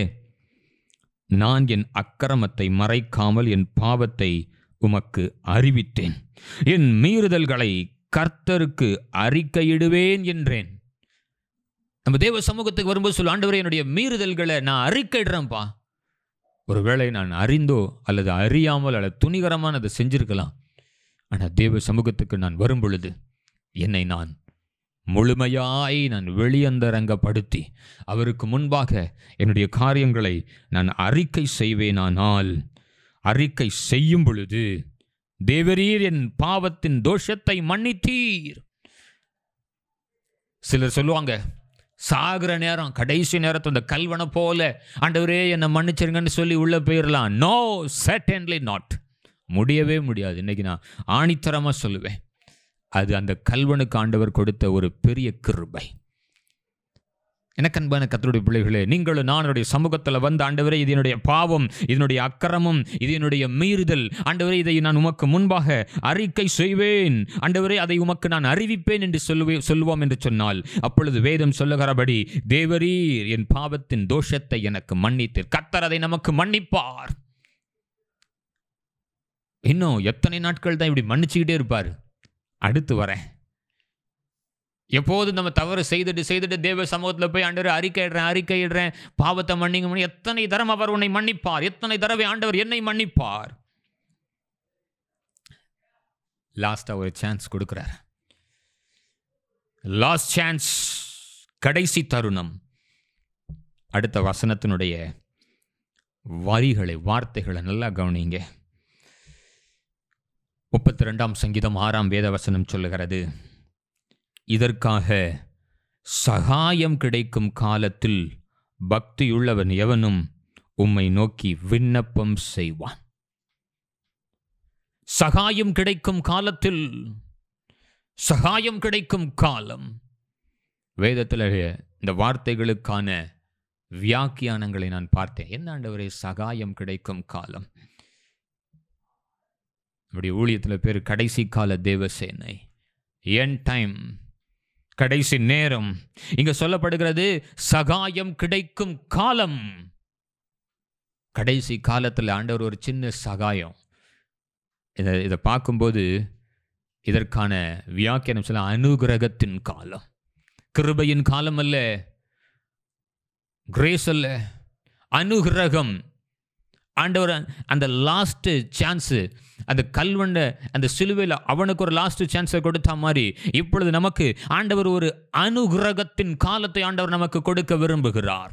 நான் என் அக்கிரமத்தை மறைக்காமல் என் பாவத்தை உமக்கு அறிவித்தேன் என் மீறுதல்களை கர்த்தருக்கு அறிக்கையிடுவேன் என்றேன் நம்ம தேவ சமூகத்துக்கு வரும்போது சொல்ல ஆண்டவரே என்னுடைய மீறுதல்களை நான் அறிக்கையிடுறேன்ப்பா ஒருவேளை நான் அறிந்தோ அல்லது அறியாமல் அல்லது துணிகரமான அதை செஞ்சிருக்கலாம் ஆனால் தேவ சமூகத்துக்கு நான் வரும் பொழுது என்னை நான் முழுமையாய் நான் வெளியந்தரங்கப்படுத்தி அவருக்கு முன்பாக என்னுடைய காரியங்களை நான் அறிக்கை செய்வேனானால் அறிக்கை செய்யும் பொழுது தேவரீர் என் பாவத்தின் தோஷத்தை மன்னித்தீர் சிலர் சொல்லுவாங்க சாகிற நேரம் கடைசி நேரத்து அந்த கல்வனை போல ஆண்டவரே என்னை மன்னிச்சிருங்கன்னு சொல்லி உள்ள போயிடலாம் நோ சர்டன்லி நாட் முடியவே முடியாது இன்னைக்கு நான் ஆணித்தரமாக சொல்லுவேன் அது அந்த கல்வனுக்கு ஆண்டவர் கொடுத்த ஒரு பெரிய கிருபை எனக்கு அன்பான கத்தருடைய பிள்ளைகளே நீங்களும் நானுடைய சமூகத்தில் வந்து ஆண்டவரே இது என்னுடைய பாவம் இதனுடைய அக்கிரமம் இது என்னுடைய மீறுதல் ஆண்டவரே இதை நான் உமக்கு முன்பாக அறிக்கை செய்வேன் ஆண்டவரே அதை உமக்கு நான் அறிவிப்பேன் என்று சொல்லுவே சொல்லுவோம் என்று சொன்னால் அப்பொழுது வேதம் சொல்லுகிறபடி தேவரீர் என் பாவத்தின் தோஷத்தை எனக்கு மன்னித்தீர் கத்தர் அதை நமக்கு மன்னிப்பார் இன்னும் எத்தனை நாட்கள் தான் இப்படி மன்னிச்சுக்கிட்டே இருப்பார் அடுத்து வரேன் எப்போது நம்ம தவறு செய்துட்டு செய்துட்டு தேவ சமூகத்தில் போய் ஆண்டவர் அறிக்கையிடுறேன் அறிக்கையிடுறேன் பாவத்தை மன்னிங்க மன்னி எத்தனை தரம் அவர் உன்னை மன்னிப்பார் எத்தனை தடவை ஆண்டவர் என்னை மன்னிப்பார் லாஸ்ட்டாக ஒரு சான்ஸ் கொடுக்குறார் லாஸ்ட் சான்ஸ் கடைசி தருணம் அடுத்த வசனத்தினுடைய வரிகளை வார்த்தைகளை நல்லா கவனிங்க முப்பத்தி ரெண்டாம் சங்கீதம் ஆறாம் வேத வசனம் சொல்லுகிறது இதற்காக சகாயம் கிடைக்கும் காலத்தில் பக்தியுள்ளவன் எவனும் உம்மை நோக்கி விண்ணப்பம் செய்வான் சகாயம் கிடைக்கும் காலத்தில் சகாயம் கிடைக்கும் காலம் வேதத்தில் இந்த வார்த்தைகளுக்கான வியாக்கியானங்களை நான் பார்த்தேன் என்ன ஆண்டவரே சகாயம் கிடைக்கும் காலம் நம்முடைய ஊழியத்தில் பேர் கடைசி கால தேவசேனை என் டைம் கடைசி நேரம் இங்க சொல்லப்படுகிறது சகாயம் கிடைக்கும் காலம் கடைசி காலத்தில் ஆண்டவர் ஒரு சின்ன சகாயம் இதை இதை பார்க்கும்போது இதற்கான வியாக்கியானம் சொல்ல அனுகிரகத்தின் காலம் கிருபையின் காலம் அல்ல கிரேஸ் அல்ல அனுகிரகம் ஆண்டவர் அந்த லாஸ்ட் சான்ஸு அந்த கல்வண்ட அந்த சிலுவையில் அவனுக்கு ஒரு லாஸ்ட் சான்ஸை கொடுத்த மாதிரி இப்பொழுது நமக்கு ஆண்டவர் ஒரு அனுகிரகத்தின் காலத்தை ஆண்டவர் நமக்கு கொடுக்க விரும்புகிறார்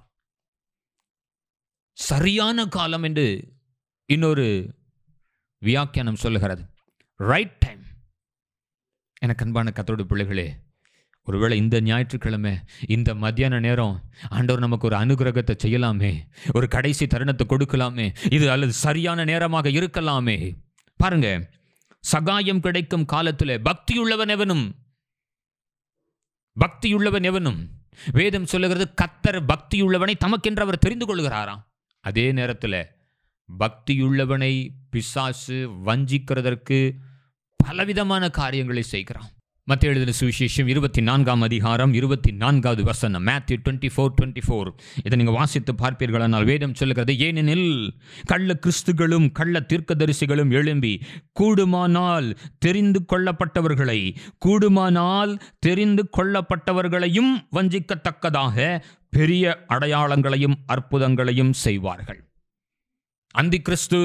சரியான காலம் என்று இன்னொரு வியாக்கியானம் சொல்லுகிறது ரைட் டைம் எனக்கு அன்பான கத்தோடு பிள்ளைகளே ஒருவேளை இந்த ஞாயிற்றுக்கிழமை இந்த மத்தியான நேரம் ஆண்டவர் நமக்கு ஒரு அனுகிரகத்தை செய்யலாமே ஒரு கடைசி தருணத்தை கொடுக்கலாமே இது அல்லது சரியான நேரமாக இருக்கலாமே பாருங்க சகாயம் கிடைக்கும் காலத்தில் பக்தியுள்ளவன் எவனும் பக்தியுள்ளவன் எவனும் வேதம் சொல்லுகிறது கத்தர் பக்தியுள்ளவனை தமக்கென்று அவர் தெரிந்து கொள்கிறாராம் அதே நேரத்தில் பக்தியுள்ளவனை பிசாசு வஞ்சிக்கிறதற்கு பலவிதமான காரியங்களை செய்கிறான் மத்திய எழுதின சுவிசேஷம் இருபத்தி நான்காம் அதிகாரம் இருபத்தி நான்காவது வசனம் Matthew twenty four twenty four இதை நீங்கள் வாசித்து பார்ப்பீர்களானால் வேதம் சொல்லுகிறது ஏனெனில் கள்ள கிறிஸ்துகளும் கள்ள தீர்க்கதரிசிகளும் எழும்பி கூடுமானால் தெரிந்து கொள்ளப்பட்டவர்களை கூடுமானால் தெரிந்து கொள்ளப்பட்டவர்களையும் வஞ்சிக்கத்தக்கதாக பெரிய அடையாளங்களையும் அற்புதங்களையும் செய்வார்கள் அந்தி கிறிஸ்து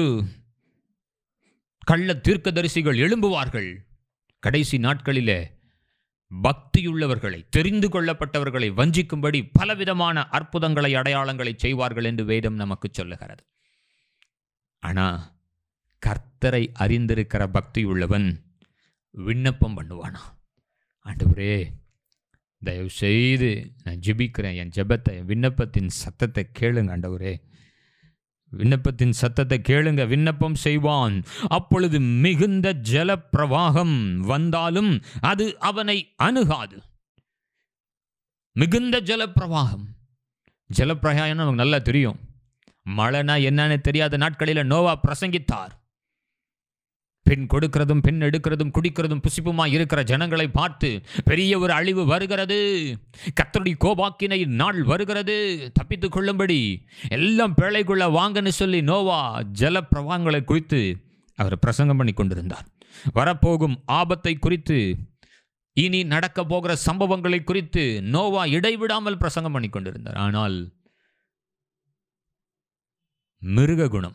கள்ள தீர்க்கதரிசிகள் எழும்புவார்கள் கடைசி நாட்களிலே பக்தியுள்ளவர்களை தெரிந்து கொள்ளப்பட்டவர்களை வஞ்சிக்கும்படி பலவிதமான அற்புதங்களை அடையாளங்களை செய்வார்கள் என்று வேதம் நமக்கு சொல்லுகிறது ஆனா கர்த்தரை அறிந்திருக்கிற பக்தியுள்ளவன் விண்ணப்பம் பண்ணுவானா ஆண்டவரே தயவு செய்து நான் ஜெபிக்கிறேன் என் ஜெபத்தை என் விண்ணப்பத்தின் சத்தத்தை கேளுங்க ஆண்டவரே விண்ணப்பத்தின் சத்தத்தை கேளுங்க விண்ணப்பம் செய்வான் அப்பொழுது மிகுந்த ஜல பிரவாகம் வந்தாலும் அது அவனை அணுகாது மிகுந்த ஜல பிரவாகம் ஜலப்பிரயாயம் நமக்கு நல்லா தெரியும் மழைனா என்னன்னு தெரியாத நாட்களில் நோவா பிரசங்கித்தார் பெண் கொடுக்கிறதும் பெண் எடுக்கிறதும் குடிக்கிறதும் புசிப்புமா இருக்கிற ஜனங்களை பார்த்து பெரிய ஒரு அழிவு வருகிறது கத்தருடைய கோபாக்கினை நாள் வருகிறது தப்பித்துக் கொள்ளும்படி எல்லாம் பேழைக்குள்ள வாங்கன்னு சொல்லி நோவா ஜல பிரவாகங்களை குறித்து அவர் பிரசங்கம் பண்ணி கொண்டிருந்தார் வரப்போகும் ஆபத்தை குறித்து இனி நடக்க போகிற சம்பவங்களை குறித்து நோவா இடைவிடாமல் பிரசங்கம் பண்ணி கொண்டிருந்தார் ஆனால் மிருக குணம்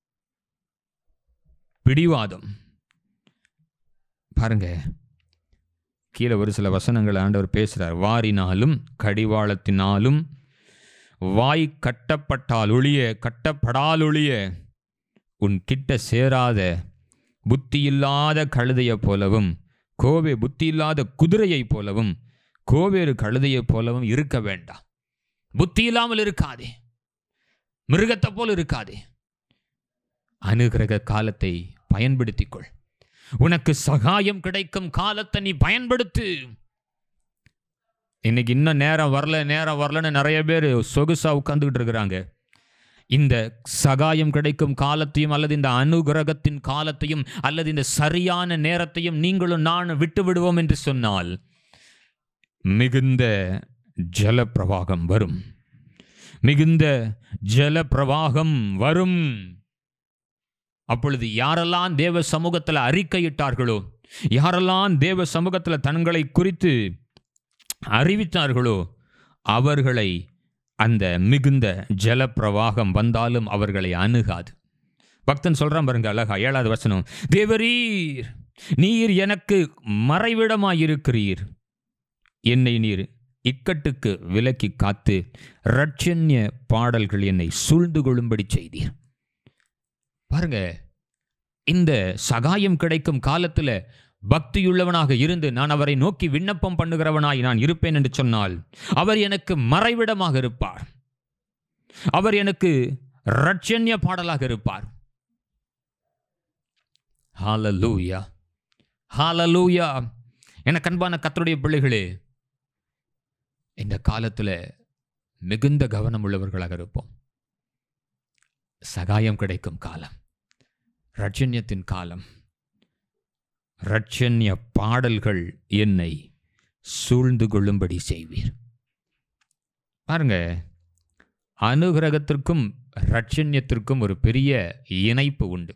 பிடிவாதம் பாருங்க கீழே ஒரு சில வசனங்கள் ஆண்டவர் பேசுகிறார் வாரினாலும் கடிவாளத்தினாலும் வாய் கட்டப்பட்டால் ஒழிய கட்டப்படால் ஒழிய உன் கிட்ட சேராத புத்தியில்லாத கழுதையைப் போலவும் கோவே புத்தியில்லாத குதிரையைப் போலவும் கோவேறு கழுதையைப் போலவும் இருக்க வேண்டாம் புத்தி இல்லாமல் இருக்காதே மிருகத்தை போல் இருக்காதே அனுகிரக காலத்தை பயன்படுத்திக் கொள் உனக்கு சகாயம் கிடைக்கும் காலத்தை நீ பயன்படுத்து இன்னைக்கு இன்னும் நேரம் வரல நேரம் வரலன்னு நிறைய பேர் சொகுசா உட்கார்ந்துகிட்டு இருக்கிறாங்க இந்த சகாயம் கிடைக்கும் காலத்தையும் அல்லது இந்த அனுகிரகத்தின் காலத்தையும் அல்லது இந்த சரியான நேரத்தையும் நீங்களும் நான் விட்டு விடுவோம் என்று சொன்னால் மிகுந்த ஜல பிரவாகம் வரும் மிகுந்த ஜல பிரவாகம் வரும் அப்பொழுது யாரெல்லாம் தேவ சமூகத்தில் அறிக்கையிட்டார்களோ யாரெல்லாம் தேவ சமூகத்தில் தங்களை குறித்து அறிவித்தார்களோ அவர்களை அந்த மிகுந்த ஜலப்பிரவாகம் வந்தாலும் அவர்களை அணுகாது பக்தன் சொல்றான் பாருங்க அழகா ஏழாவது வசனம் தேவரீர் நீர் எனக்கு மறைவிடமாயிருக்கிறீர் என்னை நீர் இக்கட்டுக்கு விலக்கி காத்து ரட்சண்ய பாடல்கள் என்னை சூழ்ந்து கொள்ளும்படி செய்தீர் பாருங்க இந்த சகாயம் கிடைக்கும் காலத்துல பக்தியுள்ளவனாக இருந்து நான் அவரை நோக்கி விண்ணப்பம் பண்ணுகிறவனாய் நான் இருப்பேன் என்று சொன்னால் அவர் எனக்கு மறைவிடமாக இருப்பார் அவர் எனக்கு ரட்சண்ய பாடலாக இருப்பார் ஹாலலூயா ஹாலலூயா எனக்கு அன்பான கத்தருடைய பிள்ளைகளே இந்த காலத்தில் மிகுந்த கவனம் உள்ளவர்களாக இருப்போம் சகாயம் கிடைக்கும் காலம் ரட்சண்யத்தின் காலம் ரட்சண்ய பாடல்கள் என்னை சூழ்ந்து கொள்ளும்படி செய்வீர் பாருங்க அனுகிரகத்திற்கும் ரட்சண்யத்திற்கும் ஒரு பெரிய இணைப்பு உண்டு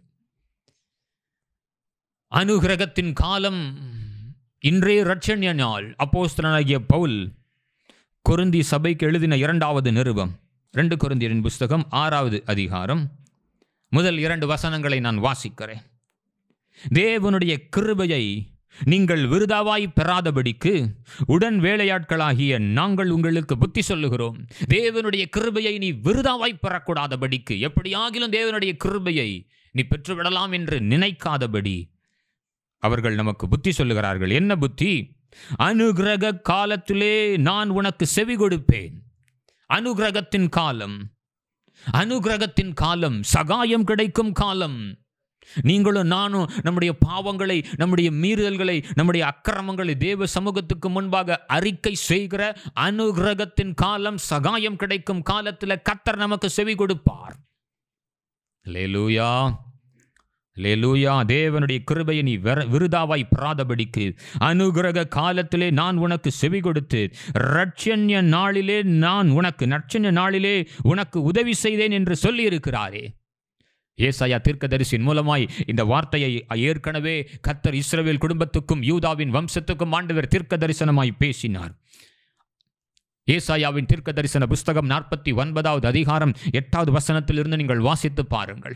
அனுகிரகத்தின் காலம் இன்றைய ரட்சண்ய நாள் அப்போஸ்தலனாகிய பவுல் கொருந்தி சபைக்கு எழுதின இரண்டாவது நிருபம் ரெண்டு கொருந்தியரின் புஸ்தகம் ஆறாவது அதிகாரம் முதல் இரண்டு வசனங்களை நான் வாசிக்கிறேன் தேவனுடைய கிருபையை நீங்கள் விருதாவாய் பெறாதபடிக்கு உடன் வேலையாட்களாகிய நாங்கள் உங்களுக்கு புத்தி சொல்லுகிறோம் தேவனுடைய கிருபையை நீ விருதாவாய் பெறக்கூடாதபடிக்கு எப்படியாகிலும் தேவனுடைய கிருபையை நீ பெற்றுவிடலாம் என்று நினைக்காதபடி அவர்கள் நமக்கு புத்தி சொல்லுகிறார்கள் என்ன புத்தி அனுகிரக காலத்திலே நான் உனக்கு செவி கொடுப்பேன் அனுகிரகத்தின் காலம் அனுகிரகத்தின் காலம் சகாயம் கிடைக்கும் காலம் நீங்களும் நானும் நம்முடைய பாவங்களை நம்முடைய மீறுதல்களை நம்முடைய அக்கிரமங்களை தேவ சமூகத்துக்கு முன்பாக அறிக்கை செய்கிற அனுகிரகத்தின் காலம் சகாயம் கிடைக்கும் காலத்தில் கத்தர் நமக்கு செவி கொடுப்பார் லேலூயா லேலூயா தேவனுடைய கிருபையை நீ வெற விருதாவாய் பெறாதபடிக்கு அனுகிரக காலத்திலே நான் உனக்கு செவி கொடுத்து ரட்சண்ய நாளிலே நான் உனக்கு நட்சண்ய நாளிலே உனக்கு உதவி செய்தேன் என்று சொல்லியிருக்கிறாரே ஏசாயா தீர்க்கதரிசியின் மூலமாய் இந்த வார்த்தையை ஏற்கனவே கத்தர் இஸ்ரவேல் குடும்பத்துக்கும் யூதாவின் வம்சத்துக்கும் ஆண்டவர் தீர்க்க தரிசனமாய் பேசினார் ஏசாயாவின் தீர்க்க தரிசன புஸ்தகம் நாற்பத்தி ஒன்பதாவது அதிகாரம் எட்டாவது வசனத்திலிருந்து நீங்கள் வாசித்து பாருங்கள்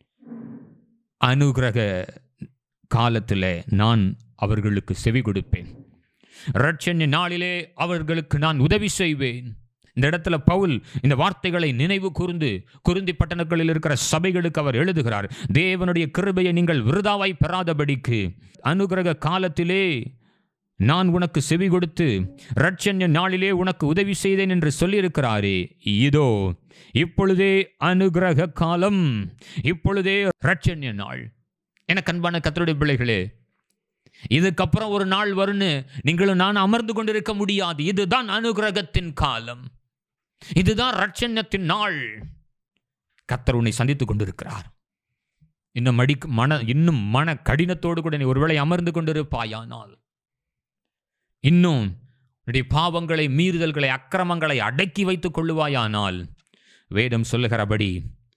அனுகிரக காலத்தில் நான் அவர்களுக்கு செவி கொடுப்பேன் ரட்சண்ய நாளிலே அவர்களுக்கு நான் உதவி செய்வேன் இந்த இடத்துல பவுல் இந்த வார்த்தைகளை நினைவு கூர்ந்து குருந்தி பட்டணங்களில் இருக்கிற சபைகளுக்கு அவர் எழுதுகிறார் தேவனுடைய கிருபையை நீங்கள் விருதாவாய் பெறாதபடிக்கு அனுகிரக காலத்திலே நான் உனக்கு செவி கொடுத்து ரட்சண்ய நாளிலே உனக்கு உதவி செய்தேன் என்று சொல்லியிருக்கிறாரே இதோ இப்பொழுதே அனுகிரக காலம் இப்பொழுதே ரட்சண்ய நாள் எனக்கு அன்பான கத்தருடைய பிள்ளைகளே இதுக்கப்புறம் ஒரு நாள் வரும்னு நீங்களும் நான் அமர்ந்து கொண்டிருக்க முடியாது இதுதான் அனுகிரகத்தின் காலம் இதுதான் ரட்சண்யத்தின் நாள் கத்தர் உன்னை சந்தித்துக் கொண்டிருக்கிறார் இன்னும் மடி மன இன்னும் மன கடினத்தோடு கூட நீ ஒருவேளை அமர்ந்து கொண்டிருப்பாயானால் இன்னும் உன்னுடைய பாவங்களை மீறுதல்களை அக்கிரமங்களை அடக்கி வைத்துக் கொள்ளுவாயானால் வேதம் சொல்லுகிறபடி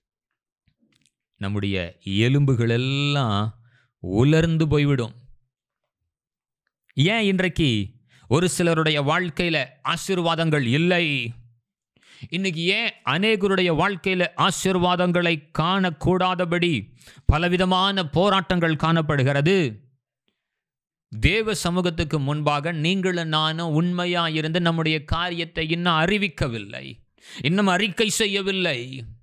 நம்முடைய எலும்புகள் எல்லாம் உலர்ந்து போய்விடும் ஏன் இன்றைக்கு ஒரு சிலருடைய வாழ்க்கையில ஆசீர்வாதங்கள் இல்லை இன்னைக்கு ஏன் அநேகருடைய வாழ்க்கையில ஆசீர்வாதங்களை காணக்கூடாதபடி பலவிதமான போராட்டங்கள் காணப்படுகிறது தேவ சமூகத்துக்கு முன்பாக நீங்களும் நானும் உண்மையா இருந்து நம்முடைய காரியத்தை இன்னும் அறிவிக்கவில்லை இன்னும் அறிக்கை செய்யவில்லை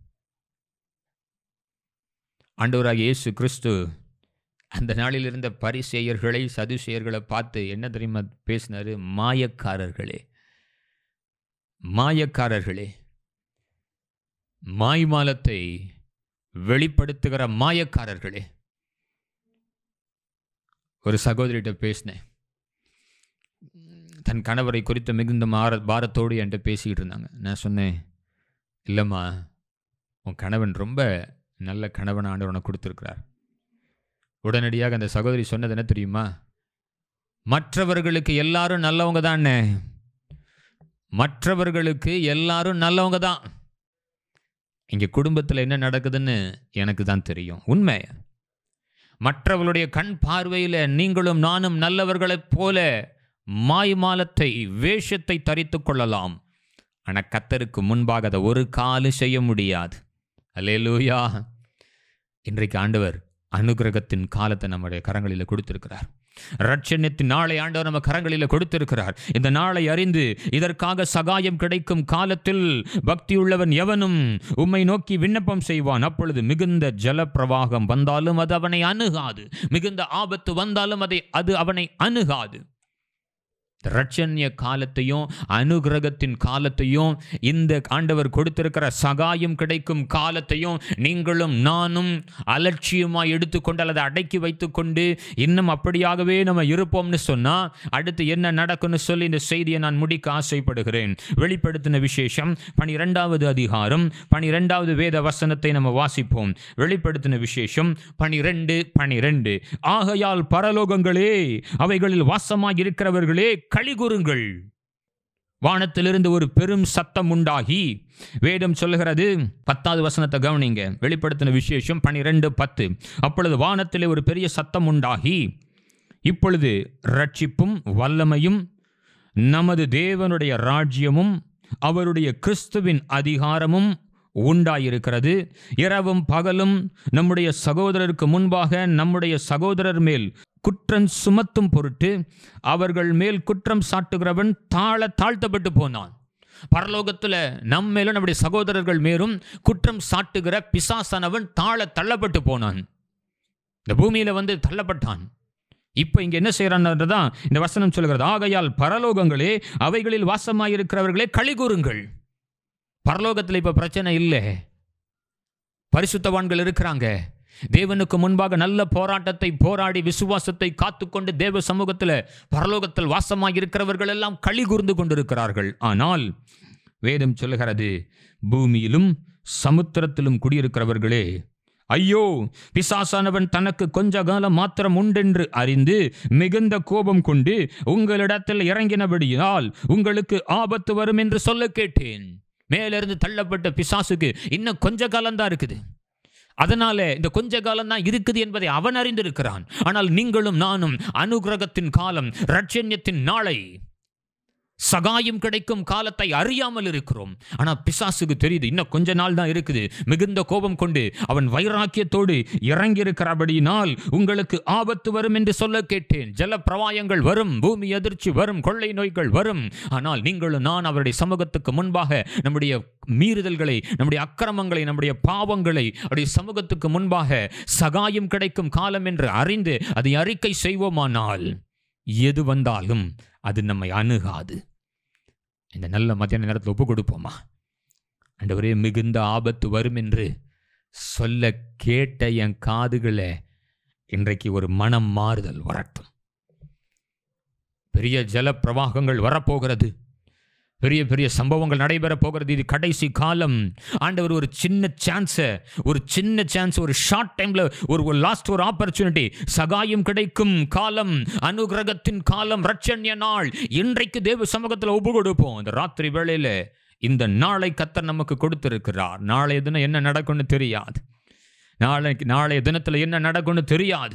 ஆண்டவராக இயேசு கிறிஸ்து அந்த நாளில் இருந்த பரிசெயர்களை சதுசெயர்களை பார்த்து என்ன தெரியுமா பேசினாரு மாயக்காரர்களே மாயக்காரர்களே மாய்மாலத்தை வெளிப்படுத்துகிற மாயக்காரர்களே ஒரு சகோதரிகிட்ட பேசினேன் தன் கணவரை குறித்து மிகுந்த மார பாரத்தோடு என்கிட்ட பேசிக்கிட்டு இருந்தாங்க நான் சொன்னேன் இல்லைம்மா உன் கணவன் ரொம்ப நல்ல கணவன் ஆண்டவர் உனக்கு கொடுத்துருக்கிறார் உடனடியாக அந்த சகோதரி சொன்னது என்ன தெரியுமா மற்றவர்களுக்கு எல்லாரும் நல்லவங்க தானே மற்றவர்களுக்கு எல்லாரும் நல்லவங்க தான் இங்கே குடும்பத்தில் என்ன நடக்குதுன்னு எனக்கு தான் தெரியும் உண்மை மற்றவர்களுடைய கண் பார்வையில் நீங்களும் நானும் நல்லவர்களைப் போல மாய்மாலத்தை வேஷத்தை தரித்து கொள்ளலாம் ஆனால் கத்தருக்கு முன்பாக அதை ஒரு காலும் செய்ய முடியாது அல்லேலூயா இன்றைக்கு ஆண்டவர் அனுகிரகத்தின் காலத்தை நம்முடைய கரங்களில் கொடுத்திருக்கிறார் ரட்சண்யத்தின் நாளை ஆண்டவர் நம்ம கரங்களில் கொடுத்திருக்கிறார் இந்த நாளை அறிந்து இதற்காக சகாயம் கிடைக்கும் காலத்தில் பக்தியுள்ளவன் எவனும் உம்மை நோக்கி விண்ணப்பம் செய்வான் அப்பொழுது மிகுந்த ஜலப்பிரவாகம் வந்தாலும் அது அவனை அணுகாது மிகுந்த ஆபத்து வந்தாலும் அதை அது அவனை அணுகாது ரட்சண்ய காலத்தையும் அனுகிரகத்தின் காலத்தையும் இந்த ஆண்டவர் கொடுத்திருக்கிற சகாயம் கிடைக்கும் காலத்தையும் நீங்களும் நானும் அலட்சியமாக எடுத்துக்கொண்டு அல்லது அடக்கி வைத்துக்கொண்டு இன்னும் அப்படியாகவே நம்ம இருப்போம்னு சொன்னால் அடுத்து என்ன நடக்கும்னு சொல்லி இந்த செய்தியை நான் முடிக்க ஆசைப்படுகிறேன் வெளிப்படுத்தின விசேஷம் பனிரெண்டாவது அதிகாரம் பனிரெண்டாவது வேத வசனத்தை நம்ம வாசிப்போம் வெளிப்படுத்தின விசேஷம் பனிரெண்டு பனிரெண்டு ஆகையால் பரலோகங்களே அவைகளில் வாசமாய் இருக்கிறவர்களே களிகூறுங்கள் வானத்திலிருந்து ஒரு பெரும் சத்தம் உண்டாகி வேதம் சொல்லுகிறது பத்தாவது வசனத்தை கவனிங்க வெளிப்படுத்தின விசேஷம் பனிரெண்டு பத்து அப்பொழுது வானத்திலே ஒரு பெரிய சத்தம் உண்டாகி இப்பொழுது ரட்சிப்பும் வல்லமையும் நமது தேவனுடைய ராஜ்யமும் அவருடைய கிறிஸ்துவின் அதிகாரமும் உண்டாயிருக்கிறது இரவும் பகலும் நம்முடைய சகோதரருக்கு முன்பாக நம்முடைய சகோதரர் மேல் குற்றம் சுமத்தும் பொருட்டு அவர்கள் மேல் குற்றம் சாட்டுகிறவன் தாழ தாழ்த்தப்பட்டு போனான் பரலோகத்தில் நம்ம மேலும் நம்முடைய சகோதரர்கள் மேலும் குற்றம் சாட்டுகிற பிசாசானவன் தாழ தள்ளப்பட்டு போனான் இந்த பூமியில வந்து தள்ளப்பட்டான் இப்போ இங்க என்ன செய்யறான்றதான் இந்த வசனம் சொல்கிறது ஆகையால் பரலோகங்களே அவைகளில் வாசமாயிருக்கிறவர்களே களிகூறுங்கள் பரலோகத்தில் இப்போ பிரச்சனை இல்லை பரிசுத்தவான்கள் இருக்கிறாங்க தேவனுக்கு முன்பாக நல்ல போராட்டத்தை போராடி விசுவாசத்தை காத்துக்கொண்டு தேவ சமூகத்தில் பரலோகத்தில் வாசமாய் இருக்கிறவர்கள் எல்லாம் களி கூர்ந்து கொண்டிருக்கிறார்கள் ஆனால் வேதம் சொல்லுகிறது பூமியிலும் சமுத்திரத்திலும் குடியிருக்கிறவர்களே ஐயோ பிசாசானவன் தனக்கு கொஞ்ச காலம் மாத்திரம் உண்டென்று அறிந்து மிகுந்த கோபம் கொண்டு உங்களிடத்தில் இறங்கினபடியால் உங்களுக்கு ஆபத்து வரும் என்று சொல்ல கேட்டேன் மேலிருந்து தள்ளப்பட்ட பிசாசுக்கு இன்னும் கொஞ்ச காலம்தான் இருக்குது அதனால இந்த கொஞ்ச காலம் தான் இருக்குது என்பதை அவன் அறிந்திருக்கிறான் ஆனால் நீங்களும் நானும் அனுகிரகத்தின் காலம் ரட்சண்யத்தின் நாளை சகாயம் கிடைக்கும் காலத்தை அறியாமல் இருக்கிறோம் ஆனால் பிசாசுக்கு தெரியுது இன்னும் கொஞ்ச நாள் தான் இருக்குது மிகுந்த கோபம் கொண்டு அவன் வைராக்கியத்தோடு இறங்கி இருக்கிறபடியினால் உங்களுக்கு ஆபத்து வரும் என்று சொல்ல கேட்டேன் ஜல பிரவாயங்கள் வரும் பூமி அதிர்ச்சி வரும் கொள்ளை நோய்கள் வரும் ஆனால் நீங்களும் நான் அவருடைய சமூகத்துக்கு முன்பாக நம்முடைய மீறுதல்களை நம்முடைய அக்கிரமங்களை நம்முடைய பாவங்களை அவருடைய சமூகத்துக்கு முன்பாக சகாயம் கிடைக்கும் காலம் என்று அறிந்து அதை அறிக்கை செய்வோமானால் எது வந்தாலும் அது நம்மை அணுகாது இந்த நல்ல மத்தியான நேரத்தில் ஒப்பு கொடுப்போமா ஆண்டவரே மிகுந்த ஆபத்து வரும் என்று சொல்ல கேட்ட என் காதுகளை இன்றைக்கு ஒரு மனம் மாறுதல் வரட்டும் பெரிய ஜல பிரவாகங்கள் வரப்போகிறது பெரிய பெரிய சம்பவங்கள் நடைபெற போகிறது இது கடைசி காலம் ஆண்டவர் ஒரு சின்ன சான்ஸை ஒரு சின்ன சான்ஸ் ஒரு ஷார்ட் டைம்ல ஒரு ஒரு லாஸ்ட் ஒரு ஆப்பர்ச்சுனிட்டி சகாயம் கிடைக்கும் காலம் அனுகிரகத்தின் காலம் ரட்சண்ய நாள் இன்றைக்கு தேவ சமூகத்தில் ஒப்பு கொடுப்போம் இந்த ராத்திரி வேளையில இந்த நாளை கத்தர் நமக்கு கொடுத்திருக்கிறார் நாளைய தினம் என்ன நடக்கும்னு தெரியாது நாளைக்கு நாளைய தினத்தில் என்ன நடக்கும்னு தெரியாது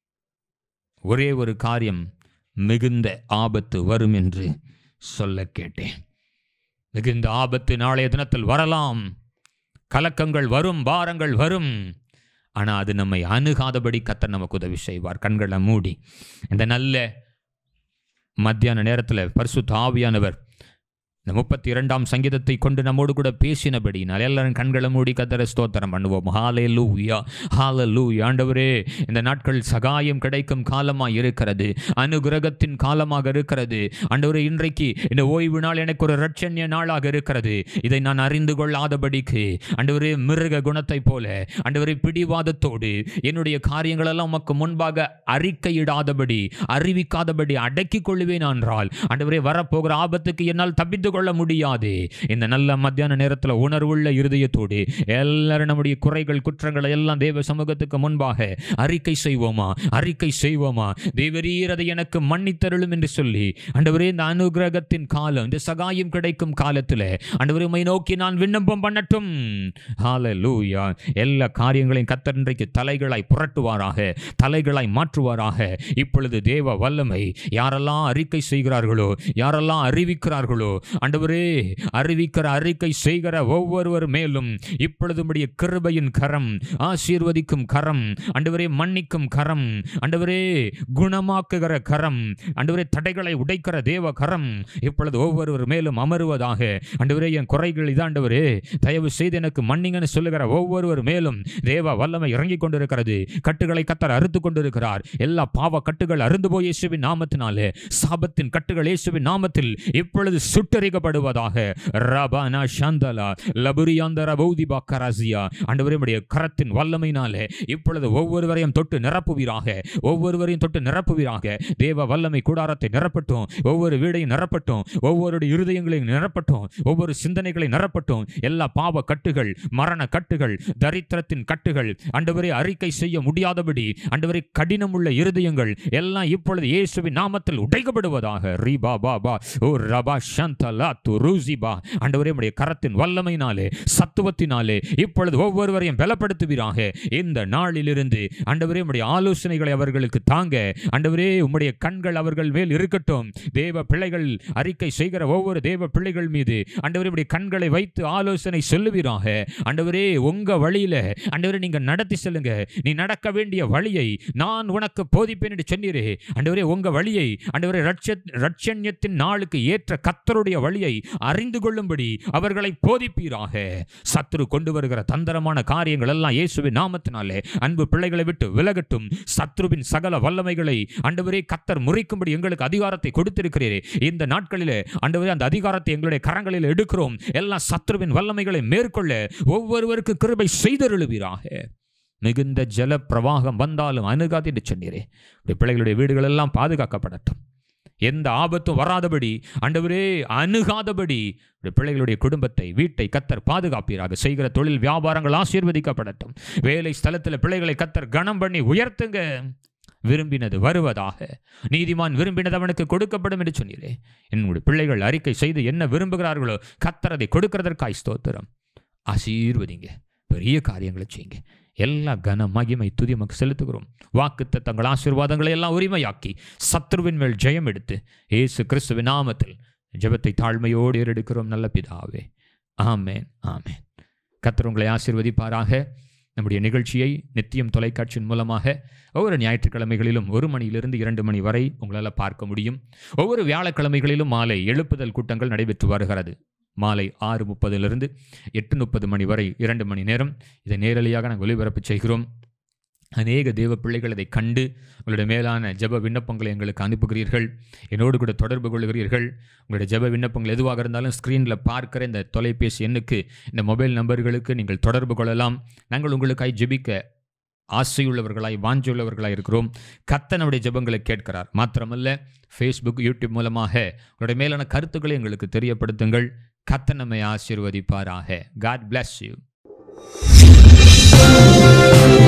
ஒரே ஒரு காரியம் மிகுந்த ஆபத்து வரும் என்று சொல்ல கேட்டேன் மிகுந்த ஆபத்து நாளைய தினத்தில் வரலாம் கலக்கங்கள் வரும் பாரங்கள் வரும் ஆனால் அது நம்மை அணுகாதபடி கத்தர் நமக்கு உதவி செய்வார் கண்களை மூடி இந்த நல்ல மத்தியான நேரத்தில் பரிசுத்த ஆவியானவர் இந்த முப்பத்தி இரண்டாம் சங்கீதத்தை கொண்டு நம்மோடு கூட பேசினபடினால் எல்லாரும் கண்களை மூடி கத்தர ஸ்தோத்திரம் பண்ணுவோம் ஹாலே லூயா ஹால லூ ஆண்டவரே இந்த நாட்கள் சகாயம் கிடைக்கும் காலமாக இருக்கிறது அனுகிரகத்தின் காலமாக இருக்கிறது ஆண்டவரே இன்றைக்கு இந்த ஓய்வு நாள் எனக்கு ஒரு ரட்சண்ய நாளாக இருக்கிறது இதை நான் அறிந்து கொள்ளாதபடிக்கு ஆண்டவரே மிருக குணத்தைப் போல ஆண்டவரே பிடிவாதத்தோடு என்னுடைய காரியங்களெல்லாம் உமக்கு முன்பாக அறிக்கையிடாதபடி அறிவிக்காதபடி அடக்கிக் கொள்ளுவேன் என்றால் ஆண்டவரே வரப்போகிற ஆபத்துக்கு என்னால் தப்பித்துக் கொள்ள முடியாது இந்த நல்ல மத்தியான நேரத்தில் உணர்வுள்ள இருதயத்தோடு எல்லாரும் நம்முடைய குறைகள் குற்றங்களை எல்லாம் தேவ சமூகத்துக்கு முன்பாக அறிக்கை செய்வோமா அறிக்கை செய்வோமா தேவரீர் அதை எனக்கு மன்னித்தருளும் என்று சொல்லி ஆண்டவரே இந்த அனுகிரகத்தின் காலம் இந்த சகாயம் கிடைக்கும் காலத்தில் ஆண்டவரே உம்மை நோக்கி நான் விண்ணப்பம் பண்ணட்டும் ஹalleluya எல்லா காரியங்களையும் கத்தர் இன்றைக்கு தலைகளாய் புரட்டுவாராக தலைகளாய் மாற்றுவாராக இப்பொழுது தேவ வல்லமை யாரெல்லாம் அறிக்கை செய்கிறார்களோ யாரெல்லாம் அறிவிக்கிறார்களோ ஆண்டவரே அறிவிக்கிற அறிக்கை செய்கிற ஒவ்வொருவர் மேலும் இப்பொழுது உம்முடைய கிருபையின் கரம் ஆசீர்வதிக்கும் கரம் ஆண்டவரே மன்னிக்கும் கரம் ஆண்டவரே குணமாக்குகிற கரம் ஆண்டவரே தடைகளை உடைக்கிற தேவ கரம் இப்பொழுது ஒவ்வொருவர் மேலும் அமருவதாக ஆண்டவரே என் குறைகள் இதாண்டவரே தயவு செய்து எனக்கு மன்னிங்கன்னு சொல்லுகிற ஒவ்வொருவர் மேலும் தேவ வல்லமை இறங்கி கொண்டிருக்கிறது கட்டுகளை கத்தர் அறுத்து கொண்டிருக்கிறார் எல்லா பாவ கட்டுகள் அருந்து போய் இயேசுவின் நாமத்தினாலே சாபத்தின் கட்டுகள் இயேசுவின் நாமத்தில் இப்பொழுது சுட்டரிக்கப்படுவதாக ரபானா சந்தலா லபுரியாந்தர பௌதிபா கராசியா ஆண்டவரே உம்முடைய கரத்தின் வல்லமையினாலே இப்பொழுது ஒவ்வொருவரையும் தொட்டு நிரப்புவீராக ஒவ்வொருவரையும் தொட்டு நிரப்புவீராக தேவ வல்லமை கூடாரத்தை நிரப்பட்டும் ஒவ்வொரு வீடையும் நிரப்பட்டும் ஒவ்வொருடைய இருதயங்களையும் நிரப்பட்டும் ஒவ்வொரு சிந்தனைகளை நிரப்பட்டும் எல்லா பாவ கட்டுகள் மரண கட்டுகள் தரித்திரத்தின் கட்டுகள் ஆண்டவரே அறிக்கை செய்ய முடியாதபடி ஆண்டவரே கடினமுள்ள இருதயங்கள் எல்லாம் இப்பொழுது இயேசுவின் நாமத்தில் உடைக்கப்படுவதாக ரீபா பாபா ஓ ரபா சந்தலா துருசிபா ஆண்டவரே உம்முடைய கரத்தின் வல்லமையினாலே சத்துவத்தினாலே இப்பொழுது ஒவ்வொருவரையும் பலப்படுத்துவீராக இந்த நாளிலிருந்து ஆண்டவரே உம்முடைய ஆலோசனைகளை அவர்களுக்கு தாங்க ஆண்டவரே உம்முடைய கண்கள் அவர்கள் மேல் இருக்கட்டும் தேவ பிள்ளைகள் அறிக்கை செய்கிற ஒவ்வொரு தேவ பிள்ளைகள் மீது ஆண்டவரே உம்முடைய கண்களை வைத்து ஆலோசனை சொல்லுவீராக ஆண்டவரே உங்க வழியில ஆண்டவரே நீங்க நடத்தி செல்லுங்க நீ நடக்க வேண்டிய வழியை நான் உனக்கு போதிப்பேன் என்று சொன்னீரே ஆண்டவரே உங்க வழியை ஆண்டவரே ரட்ச ரட்சண்யத்தின் நாளுக்கு ஏற்ற கத்தருடைய வழியை அறிந்து கொள்ளும்படி அவர்களை போதிப்பீராக சத்துரு கொண்டு வருகிற தந்திரமான காரியங்கள் எல்லாம் இயேசுவின் நாமத்தினாலே அன்பு பிள்ளைகளை விட்டு விலகட்டும் சத்ருவின் சகல வல்லமைகளை ஆண்டவரே கத்தர் முறிக்கும்படி எங்களுக்கு அதிகாரத்தை கொடுத்திருக்கிறீரே இந்த நாட்களிலே ஆண்டவரே அந்த அதிகாரத்தை எங்களுடைய கரங்களில் எடுக்கிறோம் எல்லாம் சத்ருவின் வல்லமைகளை மேற்கொள்ள ஒவ்வொருவருக்கு கிருபை செய்தருளுவீராக மிகுந்த ஜல பிரவாகம் வந்தாலும் அணுகாது என்று சொன்னீரே உடைய பிள்ளைகளுடைய வீடுகள் எல்லாம் பாதுகாக்கப்படட்டும் எந்த ஆபத்தும் வராதபடி ஆண்டவரே அணுகாதபடி உடைய பிள்ளைகளுடைய குடும்பத்தை வீட்டை கத்தர் பாதுகாப்பீராக செய்கிற தொழில் வியாபாரங்கள் ஆசீர்வதிக்கப்படட்டும் வேலை ஸ்தலத்தில் பிள்ளைகளை கத்தர் கனம் பண்ணி உயர்த்துங்க விரும்பினது வருவதாக நீதிமான் விரும்பினது அவனுக்கு கொடுக்கப்படும் என்று சொன்னீரே என்னுடைய பிள்ளைகள் அறிக்கை செய்து என்ன விரும்புகிறார்களோ கத்தர் அதை கொடுக்கிறதற்காய் ஸ்தோத்திரம் ஆசீர்வதிங்க பெரிய காரியங்களை செய்யுங்க எல்லா கன மகிமை துதி நமக்கு செலுத்துகிறோம் வாக்குத்த தங்கள் ஆசீர்வாதங்களை எல்லாம் உரிமையாக்கி சத்ருவின் மேல் ஜெயம் எடுத்து இயேசு கிறிஸ்துவின் நாமத்தில் ஜெபத்தை தாழ்மையோடு ஏறெடுக்கிறோம் நல்ல பிதாவே ஆமேன் ஆமேன் கத்தர் உங்களை ஆசீர்வதிப்பாராக நம்முடைய நிகழ்ச்சியை நித்தியம் தொலைக்காட்சியின் மூலமாக ஒவ்வொரு ஞாயிற்றுக்கிழமைகளிலும் ஒரு மணியிலிருந்து இரண்டு மணி வரை உங்களால் பார்க்க முடியும் ஒவ்வொரு வியாழக்கிழமைகளிலும் மாலை எழுப்புதல் கூட்டங்கள் நடைபெற்று வருகிறது மாலை ஆறு முப்பதிலிருந்து எட்டு முப்பது மணி வரை இரண்டு மணி நேரம் இதை நேரடியாக நாங்கள் ஒளிபரப்பு செய்கிறோம் அநேக தேவ பிள்ளைகள் இதை கண்டு உங்களுடைய மேலான ஜெப விண்ணப்பங்களை எங்களுக்கு அனுப்புகிறீர்கள் என்னோடு கூட தொடர்பு கொள்கிறீர்கள் உங்களுடைய ஜெப விண்ணப்பங்கள் எதுவாக இருந்தாலும் ஸ்க்ரீனில் பார்க்கிற இந்த தொலைபேசி எண்ணுக்கு இந்த மொபைல் நம்பர்களுக்கு நீங்கள் தொடர்பு கொள்ளலாம் நாங்கள் உங்களுக்காய் ஜெபிக்க ஆசையுள்ளவர்களாய் வாஞ்சியுள்ளவர்களாய் இருக்கிறோம் கத்த நம்முடைய ஜெபங்களை கேட்கிறார் மாத்திரமல்ல ஃபேஸ்புக் யூடியூப் மூலமாக உங்களுடைய மேலான கருத்துக்களை எங்களுக்கு தெரியப்படுத்துங்கள் கத்த நம்மை ஆசீர்வதிப்பாராக காட் bless யூ